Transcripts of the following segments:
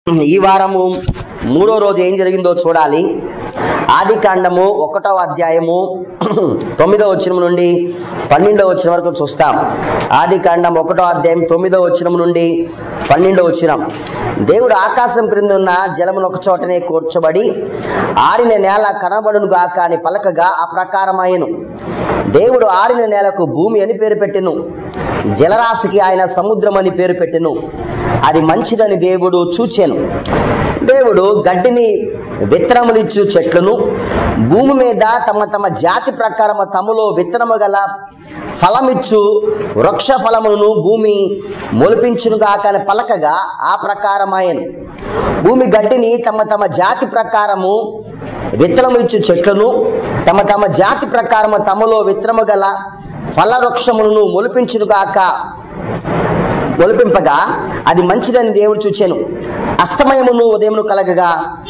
ఈ వారము మూడో రోజు ఏం జరిగిందో చూడాలి ఆది కాండము ఒకటో అధ్యాయము తొమ్మిదో వచనం నుండి పన్నెండో వచనం వరకు చూస్తాం ఆది కాండం ఒకటో అధ్యాయం తొమ్మిదో వచనం నుండి పన్నెండో వచనం దేవుడు ఆకాశం క్రింద ఉన్న జలమును ఒక చోటనే కూర్చోబడి ఆరిన నేల కనబడును గాక అని పలకగా ఆ ప్రకారమాయను దేవుడు ఆరిన నేలకు భూమి అని పేరు పెట్టెను జలరాశికి ఆయన సముద్రం అని పేరు పెట్టెను అది మంచిదని దేవుడు చూచెను దేవుడు గడ్డిని విత్తనములిచ్చు చెట్లను భూమి మీద తమ తమ జాతి ప్రకారము తమలో విత్తనము గల ఫలమిచ్చు వృక్ష ఫలములను భూమి మొలిపించునుగా కానీ పలకగా ఆ ప్రకారమాయను భూమి గడ్డిని తమ తమ జాతి ప్రకారము విత్తనములిచ్చు చెట్లను తమ తమ జాతి ప్రకారము తమలో విత్తనము గల ఫలవృక్షములను మొలిపించునుగాక ఒలిపింపగా అది మంచిదని దేవుడు చూచాను అస్తమయమును ఉదయమును కలగగా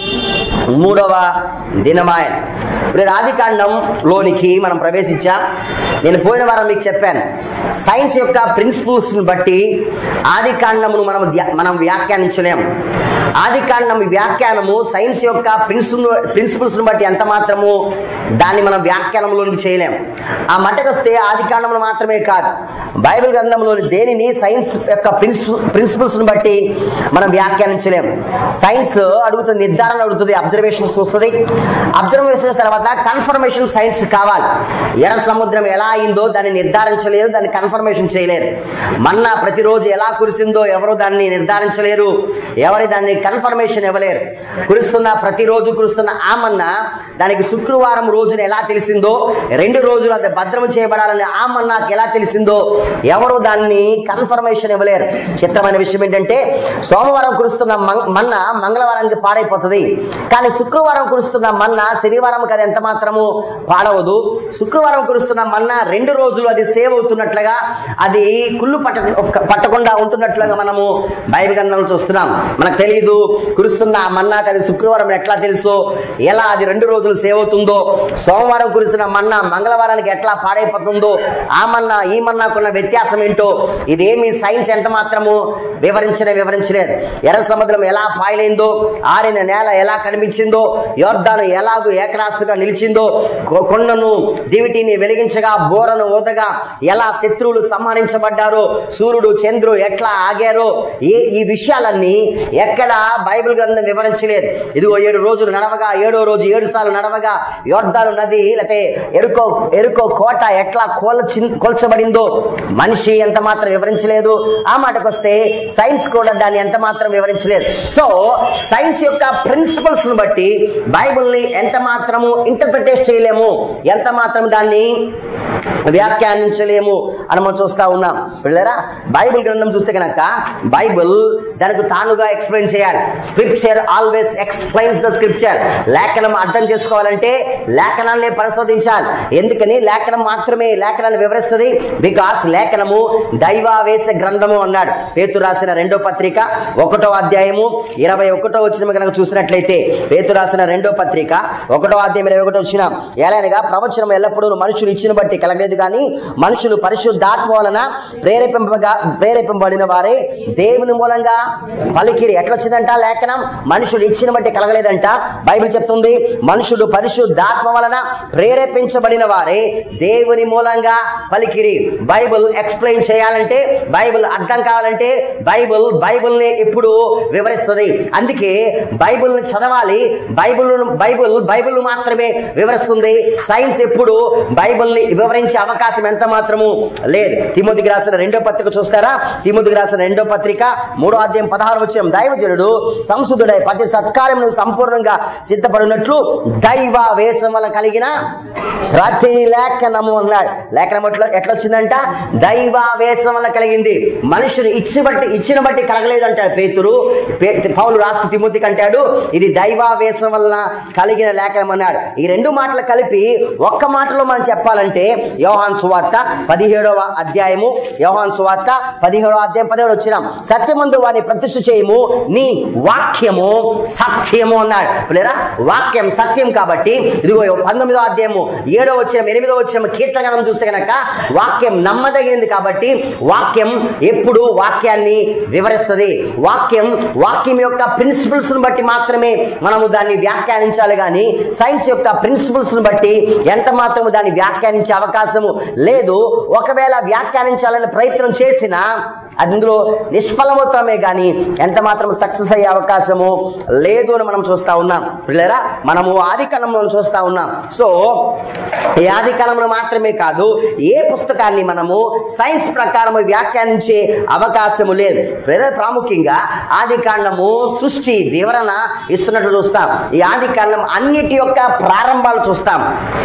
మూడవ దినమాయ ఇప్పుడు ఆదికాండంలోనికి మనం ప్రవేశించా నేను పోయిన వారం మీకు చెప్పాను సైన్స్ యొక్క ప్రిన్సిపల్స్ని బట్టి ఆదికాండమును మనం ధ్యా- మనం వ్యాఖ్యానించలేం ఆదికాండం వ్యాఖ్యానము సైన్స్ యొక్క ప్రిన్సిపల్ ప్రిన్సిపల్స్ని బట్టి ఎంత మాత్రము దాన్ని మనం వ్యాఖ్యానంలోనికి చేయలేం ఆ మట్టకొస్తే ఆదికాండమును మాత్రమే కాదు బైబిల్ గ్రంథంలోని దేనిని సైన్స్ యొక్క ప్రిన్సిపల్ ప్రిన్సిపల్స్ని బట్టి మనం వ్యాఖ్యానించలేం సైన్స్ అడుగుతుంది నిర్ధారణ అడుగుతుంది అబ్జర్వేషన్స్ వస్తుంది అబ్జర్వేషన్స్ తర్వాత కన్ఫర్మేషన్ సైన్స్ కావాలి ఎర్ర సముద్రం ఎలా అయిందో దాన్ని నిర్ధారించలేరు దాన్ని కన్ఫర్మేషన్ చేయలేరు మన్నా ప్రతిరోజు ఎలా కురిసిందో ఎవరు దాన్ని నిర్ధారించలేరు ఎవరి దాన్ని కన్ఫర్మేషన్ ఇవ్వలేరు కురుస్తున్న ప్రతిరోజు కురుస్తున్న ఆ మన్నా దానికి శుక్రవారం రోజున ఎలా తెలిసిందో రెండు రోజులు అది భద్రం చేయబడాలని ఆ మన్నాకి ఎలా తెలిసిందో ఎవరు దాన్ని కన్ఫర్మేషన్ ఇవ్వలేరు చిత్రమైన విషయం ఏంటంటే సోమవారం కురుస్తున్న మం- మన్నా మంగళవారానికి పాడైపోతుంది కానీ శుక్రవారం కురుస్తున్న మన్నా శనివారం అది ఎంత మాత్రము పాడవదు శుక్రవారం కురుస్తున్న మన్నా రెండు రోజులు అది సేవ్ అవుతున్నట్లుగా అది కుళ్ళు పట్ట పట్టకుండా ఉంటున్నట్లుగా మనము బైబిల్ గ్రంథంలో చూస్తున్నాం మనకు తెలియదు కురుస్తున్న ఆ మన్నాకు అది శుక్రవారం ఎట్లా తెలుసో ఎలా అది రెండు రోజులు సేవ్ అవుతుందో సోమవారం కురిసిన మన్నా మంగళవారానికి ఎట్లా పాడైపోతుందో ఆ మన్నా ఈ మన్నాకున్న వ్యత్యాసం ఏంటో ఇదేమి సైన్స్ ఎంత మాత్రము వివరించనే వివరించలేదు ఎర్ర సముద్రం ఎలా పాయలైందో ఆరిన నేల ఎలా కనిపించిందో యోర్ధాను ఎలాగూ ఏకరాశిగా నిలిచిందో కొ- కొండను దివిటిని వెలిగించగా బోరను ఓదగా ఎలా శత్రువులు సంహరించబడ్డారో సూర్యుడు చంద్రుడు ఎట్లా ఆగారో ఏ ఈ విషయాలన్నీ ఎక్కడ బైబిల్ గ్రంథం వివరించలేదు ఇదిగో ఏడు రోజులు నడవగా ఏడో రోజు ఏడు సార్లు నడవగా యోర్ధాను నది లేకపోతే ఎరుకో ఎరుకో కోట ఎట్లా కోల్చి కోల్చబడిందో మనిషి ఎంత మాత్రం వివరించలేదు ఆ మాటకు వస్తే సైన్స్ కూడా దాన్ని ఎంత మాత్రం వివరించలేదు సో సైన్స్ యొక్క ప్రిన్సిపల్స్ ను బట్టి బైబిల్ని ఎంత మాత్రము ఇంటర్ప్రిటేట్ చేయలేము ఎంత మాత్రం దాన్ని వ్యాఖ్యానించలేము అని మనం చూస్తా ఉన్నాం పిల్లరా బైబిల్ గ్రంథం చూస్తే కనుక బైబిల్ దానికి తానుగా ఎక్స్ప్లెయిన్ చేయాలి scripture always explains the scripture లేఖనం అర్థం చేసుకోవాలంటే లేఖనాన్ని పరిశోధించాలి ఎందుకని లేఖనం మాత్రమే లేఖనాన్ని వివరిస్తుంది బికాస్ లేఖనము దైవావేశ గ్రంథము అన్నాడు పేతు రాసిన రెండో పత్రిక ఒకటో అధ్యాయము ఇరవై ఒకటో వచ్చిన కనుక చూసినట్లయితే పేతు రాసిన రెండో పత్రిక ఒకటో అధ్యాయం ఇరవై ఒకటో వచ్చిన ఎలానగా ప్రవచనం ఎల్లప్పుడూ మనుషులు ఇచ్చిన బట్టి కలగలేదు కానీ మనుషులు పరిశుద్ధాత్మ వలన ప్రేరేపింపగా ప్రేరేపింపబడిన వారే దేవుని మూలంగా పలికిరి ఎట్లొచ్చిందంట లేఖనం మనుషులు ఇచ్చిన బట్టి కలగలేదంట బైబిల్ చెప్తుంది మనుషుడు పరిశుద్ధాత్మ వలన ప్రేరేపించబడిన వారే దేవుని మూలంగా పలికిరి బైబిల్ ఎక్స్ప్లెయిన్ చేయాలంటే బైబిల్ అర్థం కావాలంటే బైబిల్ బైబిల్ని ఇప్పుడు వివరిస్తుంది అందుకే బైబిల్ని చదవాలి బైబిల్ బైబిల్ బైబిల్ మాత్రమే వివరిస్తుంది సైన్స్ ఎప్పుడు బైబిల్ని వివరించే అవకాశం ఎంత మాత్రము లేదు తిమోతికి రాసిన రెండో పత్రిక చూస్తారా తిమోతికి రాసిన రెండో పత్రిక మూడో అధ్యాయం పదహారు వచ్చిన దైవజనుడు సంసుదుడై ప్రతి సత్కార్యమును సంపూర్ణంగా సిద్ధపడినట్లు దైవ వేషం వల్ల కలిగిన ప్రతి లేఖనము అన్నాడు లేఖనం ఎట్లా ఎట్లా వచ్చిందంట దైవావేశం వల్ల కలిగింది మనుషులు ఇచ్చి బట్టి ఇచ్చిన బట్టి కలగలేదు అంటాడు పేతురు పే- పౌలు రాస్తు తిమోతికి అంటాడు ఇది దైవావేశం వల్ల కలిగిన లేఖనం అన్నాడు ఈ రెండు మాటలు కలిపి ఒక్క మాటలో మనం చెప్పాలంటే యోహాన్ సువార్త పదిహేడవ అధ్యాయము యోహాన్ సువార్త పదిహేడవ అధ్యాయం పదిహేడు వచ్చిన సత్యమందు వారిని ప్రతిష్ఠ చేయము నీ వాక్యము సత్యము అన్నాడు లేరా వాక్యం సత్యం కాబట్టి ఇదిగో పంతొమ్మిదో అధ్యాయము ఏడో వచ్చిన ఎనిమిదో వచ్చిన కీర్తన చూస్తే కనుక వాక్యం నమ్మదగినది కాబట్టి వాక్యం ఎప్పుడు వాక్యాన్ని వివరిస్తుంది వాక్యం వాక్యం యొక్క ప్రిన్సిపల్స్ బట్టి మాత్రమే మనము దాన్ని వ్యాఖ్యానించాలి కానీ సైన్స్ యొక్క ప్రిన్సిపల్స్ బట్టి ఎంత మాత్రము దాన్ని వ్యాఖ్యానించే అవకాశము లేదు ఒకవేళ వ్యాఖ్యానించాలని ప్రయత్నం చేసినా అందులో నిష్ఫలమవుతామే కానీ ఎంత మాత్రం సక్సెస్ అయ్యే అవకాశము లేదు అని మనం చూస్తా ఉన్నాం లేదా మనము ఆది కాలంలో చూస్తా ఉన్నాం సో ఈ ఆది కాలంలో మాత్రమే కాదు ఏ పుస్తకాన్ని మనము సైన్స్ ప్రకారం వ్యాఖ్యానించే అవకాశము లేదు లేదా ప్రాముఖ్యంగా ఆది కాండము సృష్టి వివరణ ఇస్తున్నట్లు చూస్తాం ఈ ఆది కాండం అన్నిటి యొక్క ప్రారంభాలు చూస్తాం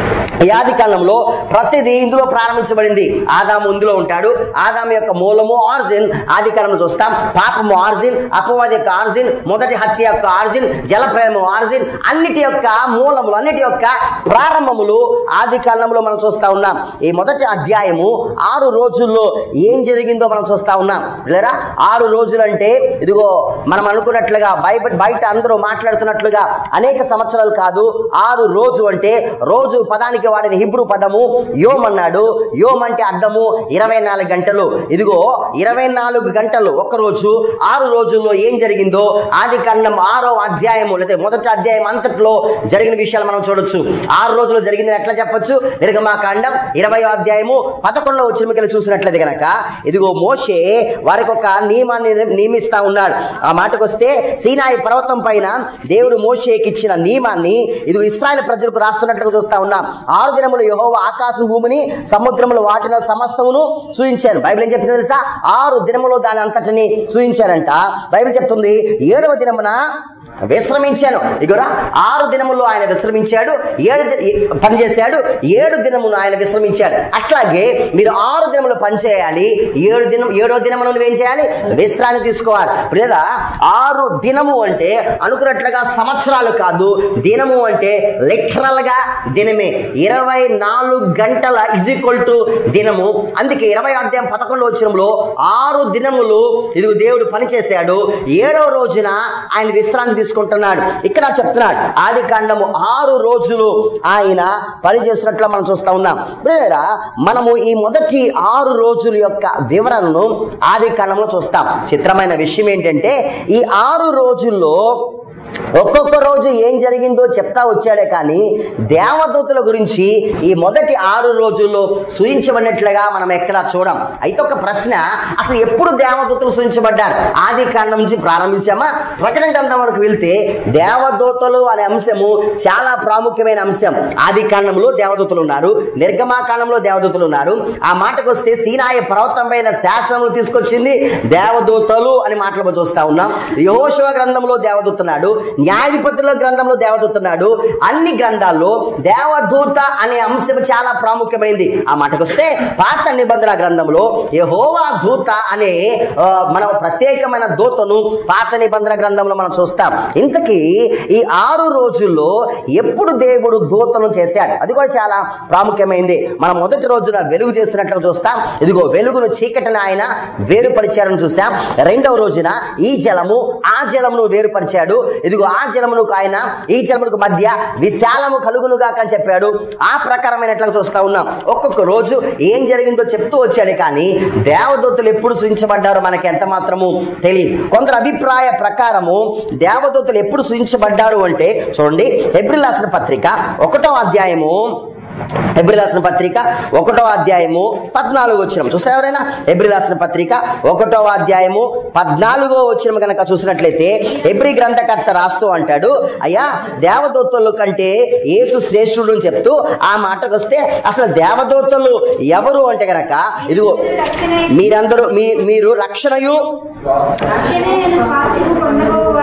ఈ ఆది కాలంలో ప్రతిదీ ఇందులో ప్రారంభించబడింది ఆదాము ఇందులో ఉంటాడు ఆదాము యొక్క మూలము ఆర్జిన్ ఆది కాలంలో చూస్తాం పాపము ఆర్జిన్ అపవాది యొక్క ఆర్జిన్ మొదటి హత్య యొక్క ఆర్జిన్ జల ప్రేమ ఆర్జిన్ అన్నిటి యొక్క మూలములు అన్నిటి యొక్క ప్రారంభములు ఆది కాలంలో మనం చూస్తా ఉన్నాం ఈ మొదటి అధ్యాయము ఆరు రోజుల్లో ఏం జరిగిందో మనం చూస్తా ఉన్నాం లేరా ఆరు రోజులు అంటే ఇదిగో మనం అనుకున్నట్లుగా బయట బయట అందరూ మాట్లాడుతున్నట్లుగా అనేక సంవత్సరాలు కాదు ఆరు రోజు అంటే రోజు పదానికి వాడిన హిబ్రూ పదము యోమ్ అన్నాడు యోమ్ అంటే అర్థము ఇరవై నాలుగు గంటలు ఇదిగో ఇరవై నాలుగు గంటలు ఒక రోజు ఆరు రోజుల్లో ఏం జరిగిందో ఆది కాండం ఆరో అధ్యాయము లేదా మొదటి అధ్యాయం అంతట్లో జరిగిన విషయాలు మనం చూడొచ్చు ఆరు రోజులు జరిగిందని ఎట్లా చెప్పొచ్చు నిర్గమాకాండం ఇరవై అధ్యాయము పదకొండవ వచ్చిన మీకు చూసినట్లయితే గనక ఇదిగో మోషే వారికి ఒక నియమాన్ని నియమిస్తా ఉన్నాడు ఆ మాటకు వస్తే సీనాయి పర్వతం పైన దేవుడు మోషేకి ఇచ్చిన నియమాన్ని ఇది ఇస్రాయల్ ప్రజలకు రాస్తున్నట్లుగా చూస్తా ఉన్నాం ఆరు దినములు యహోవ ఆకాశం భూమిని సముద్రములు వాటిన సమస్తమును సూచించారు బైబిల్ ఏం చెప్తుంది తెలుసా ఆరు దినములు దాని అంతటిని సూచించారంట బైబిల్ చెప్తుంది ఏడవ దినమున విశ్రమించాను ఇగోరా ఆరు దినములు ఆయన విశ్రమించాడు ఏడు ది- పని చేశాడు ఏడు దినములు ఆయన విశ్రమించాడు అట్లాగే మీరు ఆరు దినములు పని చేయాలి ఏడు దినం ఏడో దినమును నువ్వేం చేయాలి విశ్రాంతి తీసుకోవాలి లేదా ఆరు దినము అంటే అనుకున్నట్లుగా సంవత్సరాలు కాదు దినము అంటే లిటరల్ గా దినమే ఇరవై నాలుగు గంటల ఇజ్ ఈక్వల్ టు దినము అందుకే ఇరవై అధ్యాయం పదకొండు వచ్చినంలో ఆరు దినములు ఇది దేవుడు పని చేశాడు ఏడవ రోజున ఆయన విశ్రాంతి తీసుకుంటున్నాడు ఇక్కడ చెప్తున్నాడు ఆది కాండము ఆరు రోజులు ఆయన పని చేస్తున్నట్లు మనం చూస్తా ఉన్నాం బ్రదరా, మనము ఈ మొదటి ఆరు రోజుల యొక్క వివరణను ఆది కాండంలో చూస్తాం చిత్రమైన విషయం ఏంటంటే ఈ ఆరు రోజుల్లో ఒక్కొక్క రోజు ఏం జరిగిందో చెప్తా వచ్చాడే కానీ దేవదూతుల గురించి ఈ మొదటి ఆరు రోజుల్లో సూచించబడినట్లుగా మనం ఎక్కడా చూడం అయితే ఒక ప్రశ్న అసలు ఎప్పుడు దేవదూతలు సూచించబడ్డారు ఆది కాండం నుంచి ప్రారంభించామా ప్రకటన గ్రంథం వరకు వెళ్తే దేవదూతలు అనే అంశము చాలా ప్రాముఖ్యమైన అంశం ఆది కాండంలో దేవదూతలు ఉన్నారు నిర్గమాకాండంలో దేవదూతలు ఉన్నారు ఆ మాటకు వస్తే సీనాయ పర్వతం పైన శాస్త్రములు తీసుకొచ్చింది దేవదూతలు అని మాటలు చూస్తా ఉన్నాం యహోశివ గ్రంథంలో దేవదూతున్నాడు న్యాయాధిపతుల గ్రంథంలో దేవదూతున్నాడు అన్ని గ్రంథాల్లో దేవదూత అనే అంశం చాలా ప్రాముఖ్యమైంది ఆ మాటకు వస్తే పాత నిబంధన గ్రంథంలో యహోవా దూత అనే ఆ, మన ప్రత్యేకమైన దూతను పాత నిబంధన గ్రంథంలో మనం చూస్తాం ఇంతకీ ఈ ఆరు రోజుల్లో ఎప్పుడు దేవుడు దూతను చేశాడు అది కూడా చాలా ప్రాముఖ్యమైంది మనం మొదటి రోజున వెలుగు చేస్తున్నట్లుగా చూస్తాం ఇదిగో వెలుగును చీకటిని ఆయన వేరుపరిచారని చూసాం రెండవ రోజున ఈ జలము ఆ జలమును వేరుపరిచాడు ఇదిగో ఆ జలమునకు ఆయన ఈ జలమునకు మధ్య విశాలము కలుగునుగా అని చెప్పాడు ఆ ప్రకారమైనట్లుగా చూస్తా ఉన్నాం ఒక్కొక్క రోజు ఏం జరిగిందో చెప్తూ వచ్చాడు కానీ దేవదూతలు ఎప్పుడు సూచించబడ్డారో మనకి ఎంత మాత్రము తెలియదు కొందరు అభిప్రాయ ప్రకారము దేవదూతలు ఎప్పుడు సూచించబడ్డారు అంటే చూడండి ఎబ్రిల్ రాసిన పత్రిక ఒకటో అధ్యాయము ఎబ్రిల్ రాసిన పత్రిక ఒకటో అధ్యాయము పద్నాలుగో వచ్చిన చూస్తే ఎవరైనా ఎబ్రిల్ రాసిన పత్రిక ఒకటో అధ్యాయము పద్నాలుగో వచ్చిన కనుక చూసినట్లయితే ఎబ్రి గ్రంథకర్త రాస్తూ అంటాడు అయ్యా దేవదూతలు కంటే యేసు శ్రేష్ఠుడు అని చెప్తూ ఆ మాటకు వస్తే అసలు దేవదూతలు ఎవరు అంటే గనక ఇదిగో మీరందరూ మీ మీరు రక్షణయు రక్షణయైన స్వాస్థ్యము పొందబో వారికి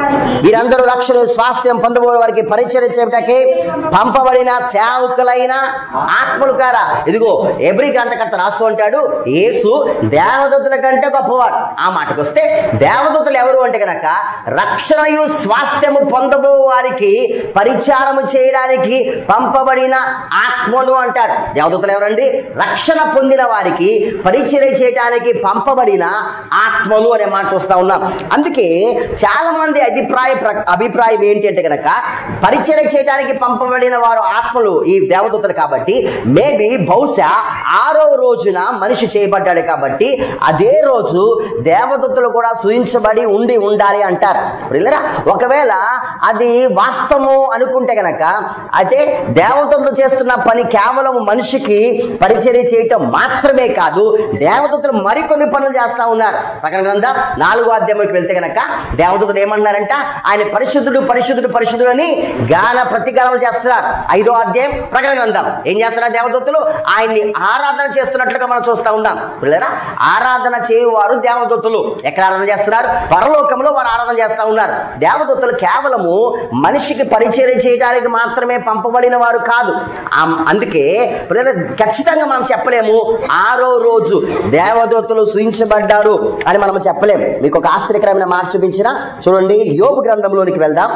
వీరందరూ రక్షణ స్వాస్థ్యం పొందబోయే వారికి పరిచయం చేయటకే పంపబడిన సేవకులైన ఆత్మలు కారా ఇదిగో ఎబ్రి గ్రంథకర్త రాస్తూ ఉంటాడు యేసు దేవదూతల కంటే గొప్పవాడు ఆ మాటకు వస్తే దేవదూతలు ఎవరు అంటే గనక రక్షణయు స్వాస్థ్యము పొందబో వారికి పరిచారము చేయడానికి పంపబడిన ఆత్మలు అంటారు దేవదూతలు ఎవరండి రక్షణ పొందిన వారికి పరిచయం చేయడానికి పంపబడిన ఆత్మలు అనే మాట చూస్తా ఉన్నాం అందుకే చాలా మంది అభిప్రాయ ప్ర- అభిప్రాయం ఏంటి అంటే గనక పరిచయం చేయడానికి పంపబడిన వారు ఆత్మలు ఈ దేవదూతలు కాబట్టి మేబీ బహుశా ఆరో రోజున మనిషి చేయబడ్డాడు కాబట్టి అదే రోజు దేవదూతలు కూడా సూచించబడి ఉండి ఉండాలి అంటారు ప్రియులరా ఒకవేళ అది వాస్తవము అనుకుంటే గనక అయితే దేవదూతలు చేస్తున్న పని కేవలం మనిషికి పరిచర్య చేయటం మాత్రమే కాదు దేవదూతలు మరికొన్ని పనులు చేస్తా ఉన్నారు ప్రకటన గ్రంథం నాలుగో అధ్యాయంలోకి వెళ్తే గనక దేవదూతలు ఏమన్నారంట ఆయన పరిశుద్ధుడు పరిశుద్ధుడు పరిశుద్ధుడు అని గాన ప్రతిగానం చేస్తున్నారు ఐదో అధ్యాయం ప్రకటన గ్రంథం ఏం చేస్తున్నారు దేవదూతలు ఆయన్ని ఆరాధన చేస్తున్నట్లుగా మనం చూస్తా ఉన్నాం పిల్లరా ఆరాధన చేయువారు దేవదూతలు ఎక్కడ ఆరాధన చేస్తున్నారు పరలోకంలో వారు ఆరాధన చేస్తా ఉన్నారు దేవదూతలు కేవలము మనిషికి పరిచయం చేయడానికి మాత్రమే పంపబడిన వారు కాదు ఆమ్- అందుకే పిల్లలు ఖచ్చితంగా మనం చెప్పలేము ఆరో రోజు దేవదూతలు సూచించబడ్డారు అని మనం చెప్పలేము మీకు ఒక ఆశ్చర్యకరమైన మాట చూపించిన చూడండి యోబు గ్రంథంలోనికి వెళ్దాం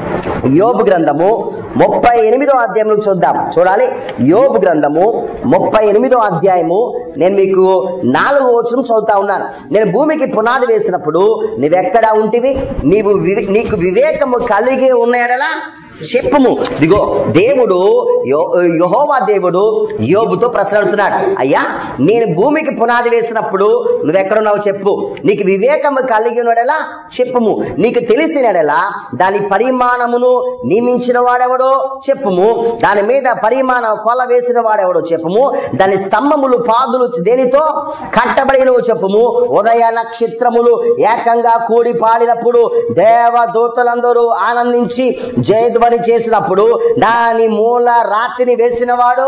యోబు గ్రంథము ముప్పై ఎనిమిదో అధ్యాయంలో చూద్దాం చూడాలి యోబు గ్రంథము ముప్పై ఎనిమిదో అధ్యాయము నేను మీకు నాలుగో వచనం చదువుతా ఉన్నాను నేను భూమికి పునాది వేసినప్పుడు నువ్వెక్కడ ఉంటివి నీవు వి- నీకు వివేకము కలిగి ఉన్నాయడలా చెప్పుము దిగో దేవుడు యో- యెహోవా దేవుడు యోబుతో ప్రశ్న అడుగుతున్నాడు అయ్యా నేను భూమికి పునాది వేసినప్పుడు నువ్వెక్కడున్నావు చెప్పు నీకు వివేకము కలిగినడలా చెప్పుము నీకు తెలిసినడలా దాని పరిమాణమును నియమించిన వాడెవడో చెప్పుము దాని మీద పరిమాణ కొల వేసిన వాడెవడో చెప్పుము దాని స్తంభములు పాదులు దేనితో కట్టబడినవు చెప్పుము ఉదయ నక్షత్రములు ఏకంగా కూడి పాడినప్పుడు దేవదూతలందరూ ఆనందించి జయధ్వని చేసినప్పుడు దాని మూల రాతిని వేసినవాడు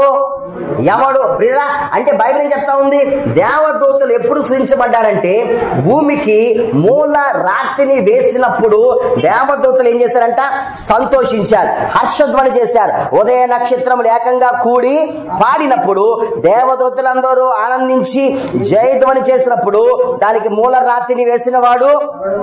ఎవడు ప్రియులా అంటే బైబిల్ ఏం చెప్తా ఉంది దేవదూతలు ఎప్పుడు సృజించబడ్డారంటే భూమికి మూల రాతిని వేసినప్పుడు దేవదూతలు ఏం చేశారంట సంతోషించారు హర్షధ్వని చేశారు ఉదయ నక్షత్రములు ఏకంగా కూడి పాడినప్పుడు దేవదూతలందరూ ఆనందించి జయధ్వని చేసినప్పుడు దానికి మూల రాతిని వేసిన వాడు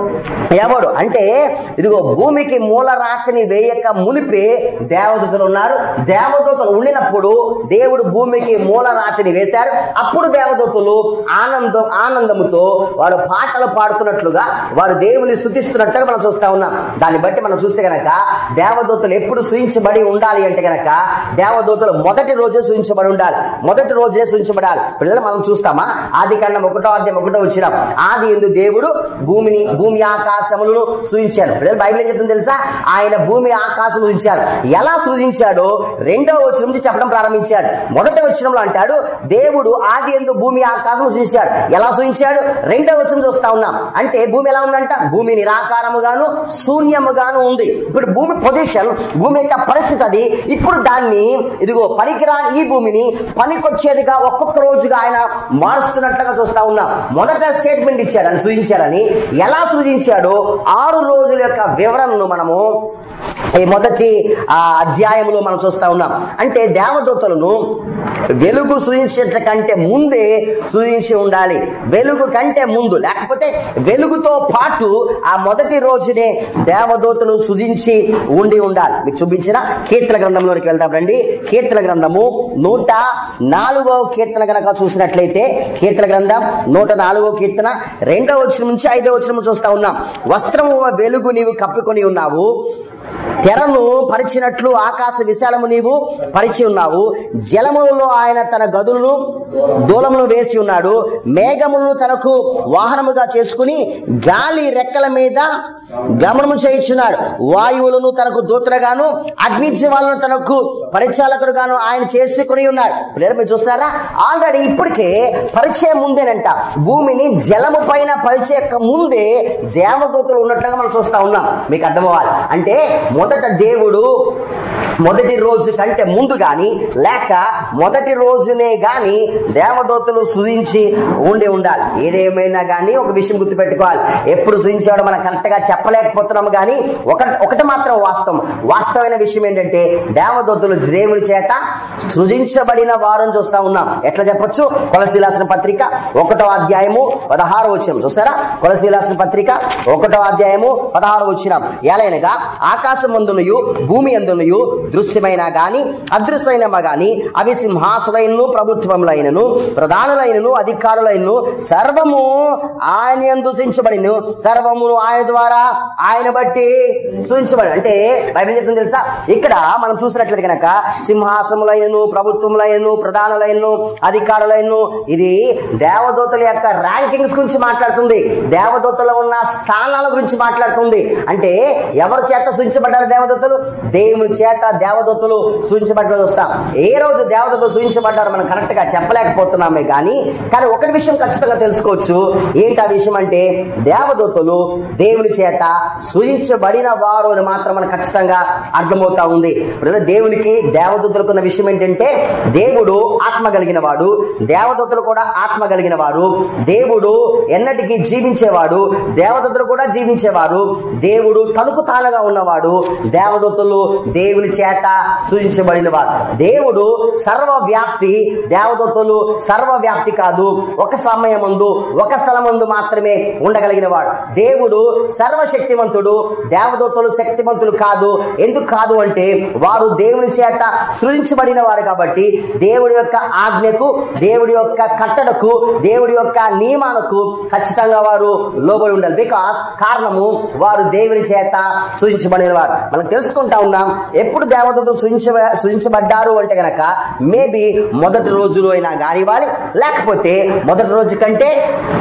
ఎవడు అంటే ఇదిగో భూమికి మూల రాతిని వేయక మునిపే దేవదూతలు ఉన్నారు దేవదూతలు ఉండినప్పుడు దేవుడు భూమికి మూల రాతిని వేశారు అప్పుడు దేవదూతలు ఆనందం ఆనందముతో వారు పాటలు పాడుతున్నట్లుగా వారు దేవుని స్థుతిస్తున్నట్టుగా మనం చూస్తా ఉన్నాం దాన్ని బట్టి మనం చూస్తే గనక దేవదూతలు ఎప్పుడు సూచించబడి ఉండాలి అంటే గనక దేవదూతలు మొదటి రోజే సూచించబడి ఉండాలి మొదటి రోజే సూచించబడాలి పిల్లలు మనం చూస్తామా ఆది కాండం ఒకటో అధ్యాయం ఒకటో వచ్చిన ఆది ఎందు దేవుడు భూమిని భూమి ఆకాశములను సూచించారు పిల్లలు బైబిల్ ఏం చెప్తుంది తెలుసా ఆయన భూమి ఆకాశం సృజించాడు ఎలా సృజించాడో రెండో వచనం నుంచి చెప్పడం ప్రారంభించాడు మొదటి వచనంలో అంటాడు దేవుడు ఆది ఎందు భూమి ఆకాశం సృజించాడు ఎలా సృజించాడు రెండో వచనం చూస్తా ఉన్నాం అంటే భూమి ఎలా ఉందంట భూమి నిరాకారముగాను శూన్యముగాను ఉంది ఇప్పుడు భూమి పొజిషన్ భూమి యొక్క పరిస్థితి అది ఇప్పుడు దాన్ని ఇదిగో పనికిరాని ఈ భూమిని పనికొచ్చేదిగా ఒక్కొక్క రోజుగా ఆయన మారుస్తున్నట్లుగా చూస్తా ఉన్నాం మొదట స్టేట్మెంట్ ఇచ్చాడని సృజించాడని ఎలా సృజించాడో ఆరు రోజుల యొక్క వివరణను మనము ఈ మొదటి ఆ అధ్యాయంలో మనం చూస్తా ఉన్నాం అంటే దేవదూతలను వెలుగు సూచించేట కంటే ముందే సూచించి ఉండాలి వెలుగు కంటే ముందు లేకపోతే వెలుగుతో పాటు ఆ మొదటి రోజునే దేవదూతలు సృజించి ఉండి ఉండాలి మీకు చూపించిన కీర్తన గ్రంథంలోనికి వెళ్దాం రండి కీర్తన గ్రంథము నూట నాలుగో కీర్తన కనుక చూసినట్లయితే కీర్తన గ్రంథం నూట నాలుగో కీర్తన రెండో వచ్చిన నుంచి ఐదో వచ్చిన చూస్తా ఉన్నాం వస్త్రము వెలుగు నీవు కప్పుకొని ఉన్నావు తెరను పరిచినట్లు ఆకాశ విశాలము నీవు పరిచి ఉన్నావు జలములలో ఆయన తన గదులను దూలమును వేసి ఉన్నాడు మేఘములను తనకు వాహనముగా చేసుకుని గాలి రెక్కల మీద గమనము చేయించున్నాడు వాయువులను తనకు దూతలుగాను అగ్నిజ్వాలను తనకు పరిచాలకుడుగాను ఆయన చేసుకుని ఉన్నాడు పిల్లలు మీరు చూస్తారా ఆల్రెడీ ఇప్పటికే పరిచయం ముందేనంట భూమిని జలము పైన పరిచయ ముందే దేవదూతలు ఉన్నట్లుగా మనం చూస్తా ఉన్నాం మీకు అర్థమవ్వాలి అంటే మొదటి మొదట దేవుడు మొదటి రోజు కంటే ముందు గాని లేక మొదటి రోజునే గాని దేవదూతలు సృజించి ఉండి ఉండాలి ఏదేమైనా కానీ ఒక విషయం గుర్తుపెట్టుకోవాలి ఎప్పుడు సృజించాడో మనం కరెక్ట్ గా చెప్పలేకపోతున్నాము కానీ ఒక ఒకటి మాత్రం వాస్తవం వాస్తవమైన విషయం ఏంటంటే దేవదూతలు దేవుని చేత సృజించబడిన వారని చూస్తా ఉన్నాం ఎట్లా చెప్పొచ్చు కొలశీలాసిన పత్రిక ఒకటో అధ్యాయము పదహారు వచ్చిన చూస్తారా కొలశీలాసిన పత్రిక ఒకటో అధ్యాయము పదహారు వచ్చిన ఎలైనగా ఆకాశం అందునయు భూమి అందునయు దృశ్యమైన గాని అదృశ్యమైన గాని అవి సింహాసులైనను ప్రభుత్వములైనను ప్రధానులైనను అధికారులైనను సర్వము ఆయన యందు సూచించబడిను సర్వమును ఆయన ద్వారా ఆయన బట్టి సూచించబడి అంటే బైబిల్ చెప్తుంది తెలుసా ఇక్కడ మనం చూసినట్లయితే కనుక సింహాసములైనను ప్రభుత్వములైనను ప్రధానులైనను అధికారులైనను ఇది దేవదూతల యొక్క ర్యాంకింగ్స్ గురించి మాట్లాడుతుంది దేవదూతలో ఉన్న స్థానాల గురించి మాట్లాడుతుంది అంటే ఎవరి చేత సూచించబడ్డారు దేవదూతలు దేవుని చేత దేవదూతలు సూచించబడ్డారు చూస్తాం ఏ రోజు దేవదూతలు సూచించబడ్డారు మనం కరెక్ట్ గా చెప్పలేకపోతున్నామే కానీ కానీ ఒకటి విషయం ఖచ్చితంగా తెలుసుకోవచ్చు ఏంటి ఆ విషయం అంటే దేవదూతలు దేవుని చేత సూచించబడిన వారు అని మాత్రం మనకు ఖచ్చితంగా అర్థమవుతా ఉంది ఇప్పుడు దేవునికి దేవదూతలకు ఉన్న విషయం ఏంటంటే దేవుడు ఆత్మ కలిగిన వాడు దేవదూతలు కూడా ఆత్మ కలిగిన వారు దేవుడు ఎన్నటికీ జీవించేవాడు దేవదూతలు కూడా జీవించేవారు దేవుడు తనకు తానుగా ఉన్నవాడు దేవదూతలు దేవుని చేత సూచించబడిన వారు దేవుడు సర్వవ్యాప్తి దేవదూతలు సర్వవ్యాప్తి కాదు ఒక సమయమందు ఒక స్థలమందు మాత్రమే ఉండగలిగిన వాడు దేవుడు సర్వశక్తివంతుడు దేవదూతలు శక్తివంతులు కాదు ఎందుకు కాదు అంటే వారు దేవుని చేత సృజించబడిన వారు కాబట్టి దేవుడి యొక్క ఆజ్ఞకు దేవుడి యొక్క కట్టడకు దేవుడి యొక్క నియమాలకు ఖచ్చితంగా వారు లోబడి ఉండాలి బికాస్ కారణము వారు దేవుని చేత సృజించబడిన వారు మనం తెలుసుకుంటా ఉన్నాం ఎప్పుడు దేవతలు సృజించ సృజించబడ్డారు అంటే గనక మేబీ మొదటి రోజులో అయినా కానివ్వాలి లేకపోతే మొదటి రోజు కంటే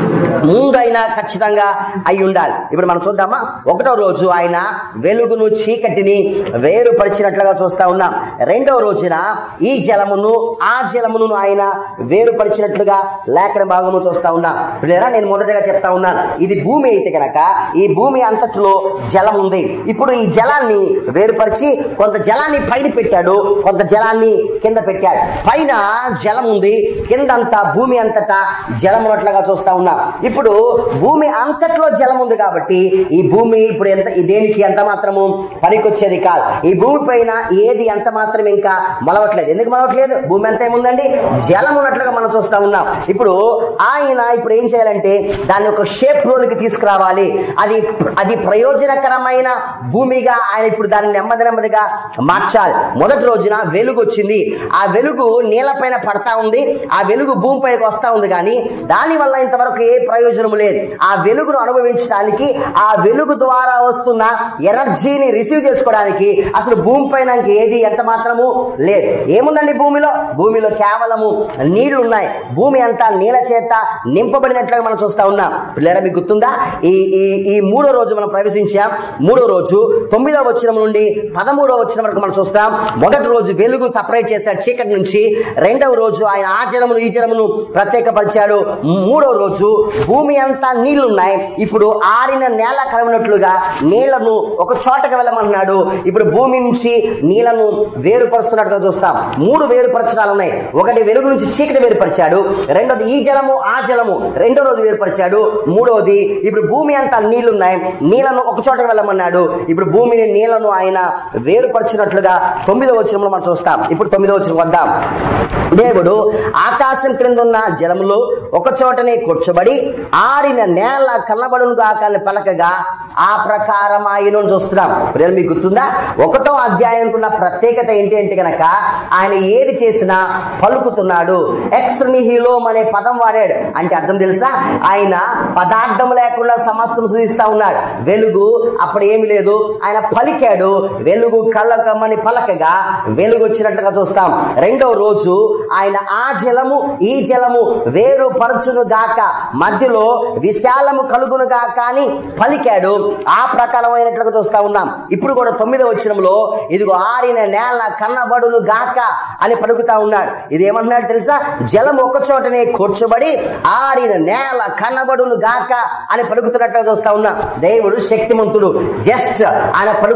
ముందైనా ఖచ్చితంగా అయి ఉండాలి ఇప్పుడు మనం చూద్దామా ఒకటో రోజు ఆయన వెలుగును చీకటిని వేరుపరిచినట్లుగా చూస్తా ఉన్నాం రెండవ రోజున ఈ జలమును ఆ జలమును ఆయన వేరుపరిచినట్లుగా లేఖన భాగము చూస్తా ఉన్నాం పిల్లరా నేను మొదటగా చెప్తా ఉన్నాను ఇది భూమి అయితే కనుక ఈ భూమి అంతట్లో జలం ఉంది ఇప్పుడు ఈ జలాన్ని వేరుపరిచి కొంత జలాన్ని పైన పెట్టాడు కొంత జలాన్ని కింద పెట్టాడు పైన జలం ఉంది కిందంతా భూమి అంతటా జలం ఉన్నట్లుగా చూస్తా ఉన్నాం ఇప్పుడు భూమి అంతట్లో జలం ఉంది కాబట్టి ఈ భూమి ఇప్పుడు ఎంత ఈ దేనికి ఎంత మాత్రము పనికొచ్చేది కాదు ఈ భూమి పైన ఏది ఎంత మాత్రం ఇంకా మొలవట్లేదు ఎందుకు మొలవట్లేదు భూమి ఎంత ఏముందండి జలం ఉన్నట్లుగా మనం చూస్తా ఉన్నాం ఇప్పుడు ఆయన ఇప్పుడు ఏం చేయాలంటే దాన్ని ఒక షేప్ లోనికి తీసుకురావాలి అది అది ప్రయోజనకరమైన భూమిగా ఆయన ఇప్పుడు దాన్ని నెమ్మది నెమ్మదిగా మార్చాలి మొదటి రోజున వెలుగు వచ్చింది ఆ వెలుగు నీళ్ళపైన పడతా ఉంది ఆ వెలుగు భూమిపైకి వస్తా ఉంది కానీ దాని వల్ల ఇంతవరకు ఏ ప్రయోజనం లేదు ఆ వెలుగును అనుభవించడానికి ఆ వెలుగు ద్వారా వస్తున్న ఎనర్జీని రిసీవ్ చేసుకోవడానికి అసలు భూమి పైన ఇంక ఏది ఎంత మాత్రము లేదు ఏముందండి భూమిలో భూమిలో కేవలము నీళ్లు ఉన్నాయి భూమి అంతా నీళ్ళ చేత నింపబడినట్లుగా మనం చూస్తా ఉన్నాం పిల్లరా మీకు గుర్తుందా ఈ ఈ ఈ మూడో రోజు మనం ప్రవేశించాం మూడో రోజు తొమ్మిదో వచ్చిన నుండి పదమూడో వచ్చిన వరకు మనం చూస్తాం మొదటి రోజు వెలుగు సపరేట్ చేశాడు చీకటి నుంచి రెండవ రోజు ఆయన ఆ జలమును ఈ జలమును ప్రత్యేకపరిచాడు మూడో రోజు భూమి అంతా నీళ్లున్నాయి ఇప్పుడు ఆరిన నేల కలవనట్లుగా నీళ్లను ఒక చోటకి వెళ్ళమన్నాడు ఇప్పుడు భూమి నుంచి నీళ్లను వేరుపరుస్తున్నట్టుగా చూస్తాం మూడు వేరుపరచడాలు ఉన్నాయి ఒకటి వెలుగు నుంచి చీకటి వేరుపరిచాడు రెండోది ఈ జలము ఆ జలము రెండో రోజు వేరుపరిచాడు మూడోది ఇప్పుడు భూమి అంతా నీళ్లున్నాయి నీళ్లను ఒక చోటకి వెళ్ళమన్నాడు ఇప్పుడు భూమిని నీళ్లను ఆయన వేరుపరిచినట్లుగా తొమ్మిదో వచ్చినంలో మనం చూస్తాం ఇప్పుడు తొమ్మిదో వచ్చిన వద్దాం దేవుడు ఆకాశం క్రింద ఉన్న జలములో ఒక చోటనే కూర్చోబడి ఆరిన నేల కనబడును కాకని పలకగా ఆ ప్రకారం ఆయన చూస్తున్నాం ఇప్పుడు మీకు గుర్తుందా ఒకటో అధ్యాయానికి ఉన్న ప్రత్యేకత ఏంటి అంటే గనక ఆయన ఏది చేసినా పలుకుతున్నాడు ఎక్స్ నిహిలోమ్ అనే పదం వాడాడు అంటే అర్థం తెలుసా ఆయన పదార్థం లేకుండా సమస్తం సూచిస్తా ఉన్నాడు వెలుగు అప్పుడు ఏమి లేదు ఆయన పలికాడు వెలుగు కళ్ళకమ్మని పలకగా వెలుగు వచ్చినట్టుగా చూస్తాం రెండవ రోజు ఆయన ఆ జలము ఈ జలము వేరు పరచును గాక మధ్యలో విశాలము కలుగును గాక అని పలికాడు ఆ ప్రకారమైనట్లుగా చూస్తా ఉన్నాం ఇప్పుడు కూడా తొమ్మిదవ వచ్చినంలో ఇదిగో ఆరిన నేల కన్నబడును గాక అని పలుకుతా ఉన్నాడు ఇది ఏమంటున్నాడు తెలుసా జలం ఒక చోటనే కూర్చోబడి ఆరిన నేల కన్నబడును గాక అని పలుకుతున్నట్టుగా చూస్తా ఉన్నాం దేవుడు శక్తిమంతుడు జస్ట్ ఆయన పలుకు